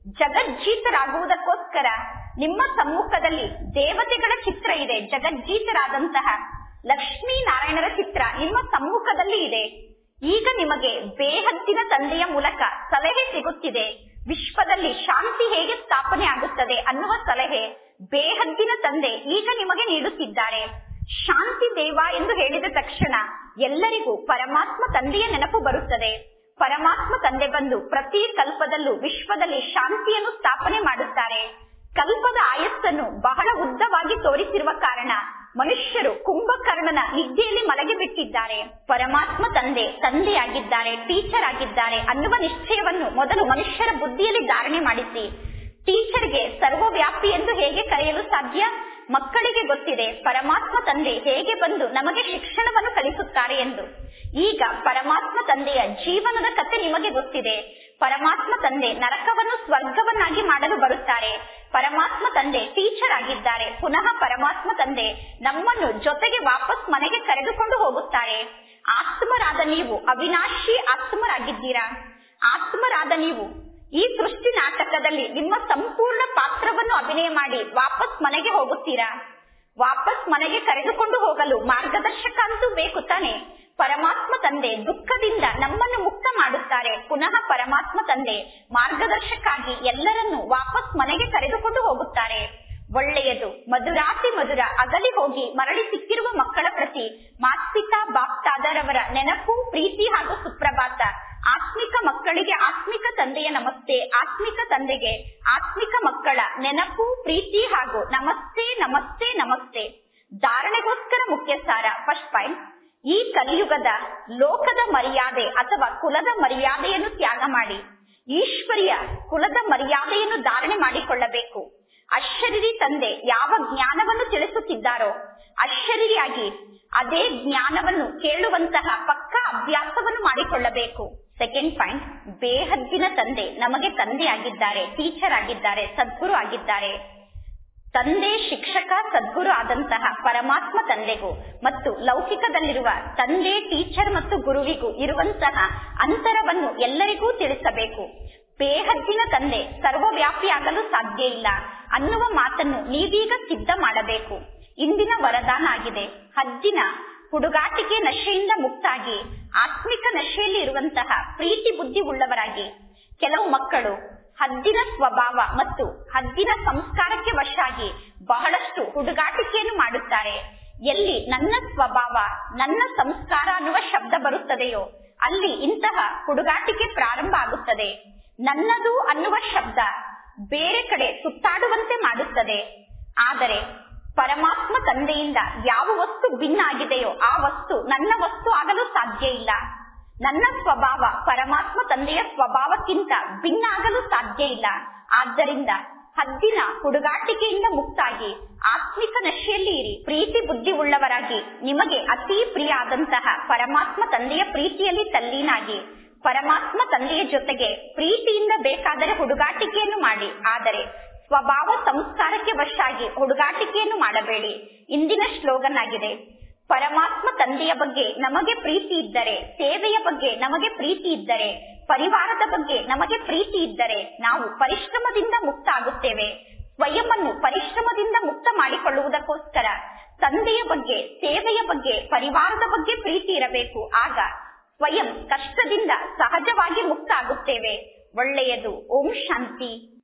ಜಗಜ್ಜೀತರಾಗುವುದಕ್ಕೋಸ್ಕರ ನಿಮ್ಮ ಸಮ್ಮುಖದಲ್ಲಿ ದೇವತೆಗಳ ಚಿತ್ರ ಇದೆ ಜಗಜ್ಜೀತರಾದಂತಹ ಲಕ್ಷ್ಮೀ ನಾರಾಯಣರ ಚಿತ್ರ ನಿಮ್ಮ ಸಮ್ಮುಖದಲ್ಲಿ ಇದೆ ಈಗ ನಿಮಗೆ ಬೇಹದ್ದಿನ ತಂದೆಯ ಮೂಲಕ ಸಲಹೆ ಸಿಗುತ್ತಿದೆ ವಿಶ್ವದಲ್ಲಿ ಶಾಂತಿ ಹೇಗೆ ಸ್ಥಾಪನೆ ಆಗುತ್ತದೆ ಅನ್ನುವ ಸಲಹೆ ಬೇಹದ್ದಿನ ತಂದೆ ಈಗ ನಿಮಗೆ ನೀಡುತ್ತಿದ್ದಾರೆ ಶಾಂತಿ ದೇವ ಎಂದು ಹೇಳಿದ ತಕ್ಷಣ ಎಲ್ಲರಿಗೂ ಪರಮಾತ್ಮ ತಂದೆಯ ನೆನಪು ಬರುತ್ತದೆ ಪರಮಾತ್ಮ ತಂದೆ ಬಂದು ಪ್ರತಿ ಕಲ್ಪದಲ್ಲೂ ವಿಶ್ವದಲ್ಲಿ ಶಾಂತಿಯನ್ನು ಸ್ಥಾಪನೆ ಮಾಡುತ್ತಾರೆ ಕಲ್ಪದ ಆಯಸ್ಸನ್ನು ಬಹಳ ಉದ್ದವಾಗಿ ತೋರಿಸಿರುವ ಕಾರಣ ಮನುಷ್ಯರು ಕುಂಭಕರ್ಣನ ನಿದ್ದೆಯಲ್ಲಿ ಮಲಗಿ ಬಿಟ್ಟಿದ್ದಾರೆ ಪರಮಾತ್ಮ ತಂದೆ ತಂದೆಯಾಗಿದ್ದಾರೆ ಟೀಚರ್ ಆಗಿದ್ದಾರೆ ಅನ್ನುವ ನಿಶ್ಚಯವನ್ನು ಮೊದಲು ಮನುಷ್ಯರ ಬುದ್ಧಿಯಲ್ಲಿ ಧಾರಣೆ ಮಾಡಿಸಿ ಟೀಚರ್ಗೆ ಸರ್ವವ್ಯಾಪಿ ಎಂದು ಹೇಗೆ ಕರೆಯಲು ಸಾಧ್ಯ ಮಕ್ಕಳಿಗೆ ಗೊತ್ತಿದೆ ಪರಮಾತ್ಮ ತಂದೆ ಹೇಗೆ ಬಂದು ನಮಗೆ ಶಿಕ್ಷಣವನ್ನು ಕಲಿಸುತ್ತಾರೆ ಎಂದು ಈಗ ಪರಮಾತ್ಮ ತಂದೆಯ ಜೀವನದ ಕತೆ ನಿಮಗೆ ಗೊತ್ತಿದೆ ಪರಮಾತ್ಮ ತಂದೆ ನರಕವನ್ನು ಸ್ವರ್ಗವನ್ನಾಗಿ ಮಾಡಲು ಬರುತ್ತಾರೆ ಪರಮಾತ್ಮ ತಂದೆ ಟೀಚರ್ ಆಗಿದ್ದಾರೆ ಪುನಃ ಪರಮಾತ್ಮ ತಂದೆ ನಮ್ಮನ್ನು ಜೊತೆಗೆ ವಾಪಸ್ ಮನೆಗೆ ಕರೆದುಕೊಂಡು ಹೋಗುತ್ತಾರೆ ಆತ್ಮರಾದ ನೀವು ಅವಿನಾಶಿ ಆತ್ಮರಾಗಿದ್ದೀರಾ ಆತ್ಮರಾದ ನೀವು ಈ ಸೃಷ್ಟಿ ನಾಟಕದಲ್ಲಿ ನಿಮ್ಮ ಸಂಪೂರ್ಣ ಪಾತ್ರವನ್ನು ಅಭಿನಯ ಮಾಡಿ ವಾಪಸ್ ಮನೆಗೆ ಹೋಗುತ್ತೀರಾ ವಾಪಸ್ ಮನೆಗೆ ಕರೆದುಕೊಂಡು ಹೋಗಲು ಮಾರ್ಗದರ್ಶಕ ಅಂತೂ ಬೇಕು ತಾನೆ ಪರಮಾತ್ಮ ತಂದೆ ದುಃಖದಿಂದ ನಮ್ಮನ್ನು ಮುಕ್ತ ಮಾಡುತ್ತಾರೆ ಪುನಃ ಪರಮಾತ್ಮ ತಂದೆ ಮಾರ್ಗದರ್ಶಕ್ಕಾಗಿ ಎಲ್ಲರನ್ನು ವಾಪಸ್ ಮನೆಗೆ ಕರೆದುಕೊಂಡು ಹೋಗುತ್ತಾರೆ ಒಳ್ಳೆಯದು ಮಧುರಾತಿ ಮಧುರ ಅಗಲಿ ಹೋಗಿ ಮರಳಿ ಸಿಕ್ಕಿರುವ ಮಕ್ಕಳ ಪ್ರತಿ ಮಾತ್ಪಿತಾ ಬಾಪ್ತಾದರವರ ನೆನಪು ಪ್ರೀತಿ ಹಾಗೂ ಸುಪ್ರಭಾತ ಆತ್ಮಿಕ ಮಕ್ಕಳಿಗೆ ಆತ್ಮಿಕ ತಂದೆಯ ನಮಸ್ತೆ ಆತ್ಮಿಕ ತಂದೆಗೆ ಆತ್ಮಿಕ ಮಕ್ಕಳ ನೆನಪು ಪ್ರೀತಿ ಹಾಗೂ ನಮಸ್ತೆ ನಮಸ್ತೆ ನಮಸ್ತೆ ಧಾರಣೆಗೋಸ್ಕರ ಮುಖ್ಯ ಸಾರ ಫಸ್ಟ್ ಪಾಯಿಂಟ್ ಈ ಕಲಿಯುಗದ ಲೋಕದ ಮರ್ಯಾದೆ ಅಥವಾ ಕುಲದ ಮರ್ಯಾದೆಯನ್ನು ತ್ಯಾಗ ಮಾಡಿ ಈಶ್ವರಿಯ ಕುಲದ ಮರ್ಯಾದೆಯನ್ನು ಧಾರಣೆ ಮಾಡಿಕೊಳ್ಳಬೇಕು ಅಶರೀರಿ ತಂದೆ ಯಾವ ಜ್ಞಾನವನ್ನು ತಿಳಿಸುತ್ತಿದ್ದಾರೋ ಅಶರೀರಿಯಾಗಿ ಅದೇ ಜ್ಞಾನವನ್ನು ಕೇಳುವಂತಹ ಪಕ್ಕ ಅಭ್ಯಾಸವನ್ನು ಮಾಡಿಕೊಳ್ಳಬೇಕು ಸೆಕೆಂಡ್ ಪಾಯಿಂಟ್ ಬೇಹದ್ದಿನ ತಂದೆ ನಮಗೆ ತಂದೆ ಆಗಿದ್ದಾರೆ ಟೀಚರ್ ಆಗಿದ್ದಾರೆ ಸದ್ಗುರು ಆಗಿದ್ದಾರೆ ತಂದೆ ಶಿಕ್ಷಕ ಸದ್ಗುರು ಆದಂತಹ ಪರಮಾತ್ಮ ತಂದೆಗೂ ಮತ್ತು ಲೌಕಿಕದಲ್ಲಿರುವ ತಂದೆ ಟೀಚರ್ ಮತ್ತು ಗುರುವಿಗೂ ಇರುವಂತಹ ಅಂತರವನ್ನು ಎಲ್ಲರಿಗೂ ತಿಳಿಸಬೇಕು ಬೇಹದ್ದಿನ ತಂದೆ ಸರ್ವವ್ಯಾಪಿಯಾಗಲು ಸಾಧ್ಯ ಇಲ್ಲ ಅನ್ನುವ ಮಾತನ್ನು ನೀವೀಗ ಸಿದ್ಧ ಮಾಡಬೇಕು ಇಂದಿನ ವರದಾನ ಆಗಿದೆ ಹದ್ದಿನ ಹುಡುಗಾಟಿಕೆ ನಶೆಯಿಂದ ಮುಕ್ತಾಗಿ ಆತ್ಮಿಕ ನಶೆಯಲ್ಲಿ ಇರುವಂತಹ ಪ್ರೀತಿ ಬುದ್ಧಿ ಉಳ್ಳವರಾಗಿ ಕೆಲವು ಮಕ್ಕಳು ಹದ್ದಿನ ಸ್ವಭಾವ ಮತ್ತು ಹದ್ದಿನ ಸಂಸ್ಕಾರಕ್ಕೆ ವಶಾಗಿ ಬಹಳಷ್ಟು ಹುಡುಗಾಟಿಕೆಯನ್ನು ಮಾಡುತ್ತಾರೆ ಎಲ್ಲಿ ನನ್ನ ಸ್ವಭಾವ ನನ್ನ ಸಂಸ್ಕಾರ ಅನ್ನುವ ಶಬ್ದ ಬರುತ್ತದೆಯೋ ಅಲ್ಲಿ ಇಂತಹ ಹುಡುಗಾಟಿಕೆ ಪ್ರಾರಂಭ ಆಗುತ್ತದೆ ನನ್ನದು ಅನ್ನುವ ಶಬ್ದ ಬೇರೆ ಕಡೆ ಸುತ್ತಾಡುವಂತೆ ಮಾಡುತ್ತದೆ ಆದರೆ ಪರಮಾತ್ಮ ತಂದೆಯಿಂದ ಯಾವ ವಸ್ತು ಭಿನ್ನ ಆಗಿದೆಯೋ ಆ ವಸ್ತು ನನ್ನ ವಸ್ತು ಆಗಲು ಸಾಧ್ಯ ಇಲ್ಲ ನನ್ನ ಸ್ವಭಾವ ಪರಮಾತ್ಮ ತಂದೆಯ ಸ್ವಭಾವಕ್ಕಿಂತ ಭಿನ್ನ ಆಗಲು ಸಾಧ್ಯ ಇಲ್ಲ ಆದ್ದರಿಂದ ಹದ್ದಿನ ಹುಡುಗಾಟಿಕೆಯಿಂದ ಮುಕ್ತಾಗಿ ಆತ್ಮಿಕ ನಶೆಯಲ್ಲಿ ಇರಿ ಪ್ರೀತಿ ಬುದ್ಧಿ ಉಳ್ಳವರಾಗಿ ನಿಮಗೆ ಅತಿ ಪ್ರಿಯ ಆದಂತಹ ಪರಮಾತ್ಮ ತಂದೆಯ ಪ್ರೀತಿಯಲ್ಲಿ ತಲ್ಲೀನಾಗಿ ಪರಮಾತ್ಮ ತಂದೆಯ ಜೊತೆಗೆ ಪ್ರೀತಿಯಿಂದ ಬೇಕಾದರೆ ಹುಡುಗಾಟಿಕೆಯನ್ನು ಮಾಡಿ ಆದರೆ ಸ್ವಭಾವ ಸಂಸ್ಕಾರಕ್ಕೆ ವಶಾಗಿ ಹುಡುಗಾಟಿಕೆಯನ್ನು ಮಾಡಬೇಡಿ ಇಂದಿನ ಸ್ಲೋಗನ್ ಆಗಿದೆ ಪರಮಾತ್ಮ ತಂದೆಯ ಬಗ್ಗೆ ನಮಗೆ ಪ್ರೀತಿ ಇದ್ದರೆ ಸೇವೆಯ ಬಗ್ಗೆ ನಮಗೆ ಪ್ರೀತಿ ಇದ್ದರೆ ಪರಿವಾರದ ಬಗ್ಗೆ ನಮಗೆ ಪ್ರೀತಿ ಇದ್ದರೆ ನಾವು ಪರಿಶ್ರಮದಿಂದ ಮುಕ್ತ ಆಗುತ್ತೇವೆ ಸ್ವಯಂವನ್ನು ಪರಿಶ್ರಮದಿಂದ ಮುಕ್ತ ಮಾಡಿಕೊಳ್ಳುವುದಕ್ಕೋಸ್ಕರ ತಂದೆಯ ಬಗ್ಗೆ ಸೇವೆಯ ಬಗ್ಗೆ ಪರಿವಾರದ ಬಗ್ಗೆ ಪ್ರೀತಿ ಇರಬೇಕು ಆಗ ಸ್ವಯಂ ಕಷ್ಟದಿಂದ ಸಹಜವಾಗಿ ಮುಕ್ತ ಆಗುತ್ತೇವೆ ಒಳ್ಳೆಯದು ಓಂ ಶಾಂತಿ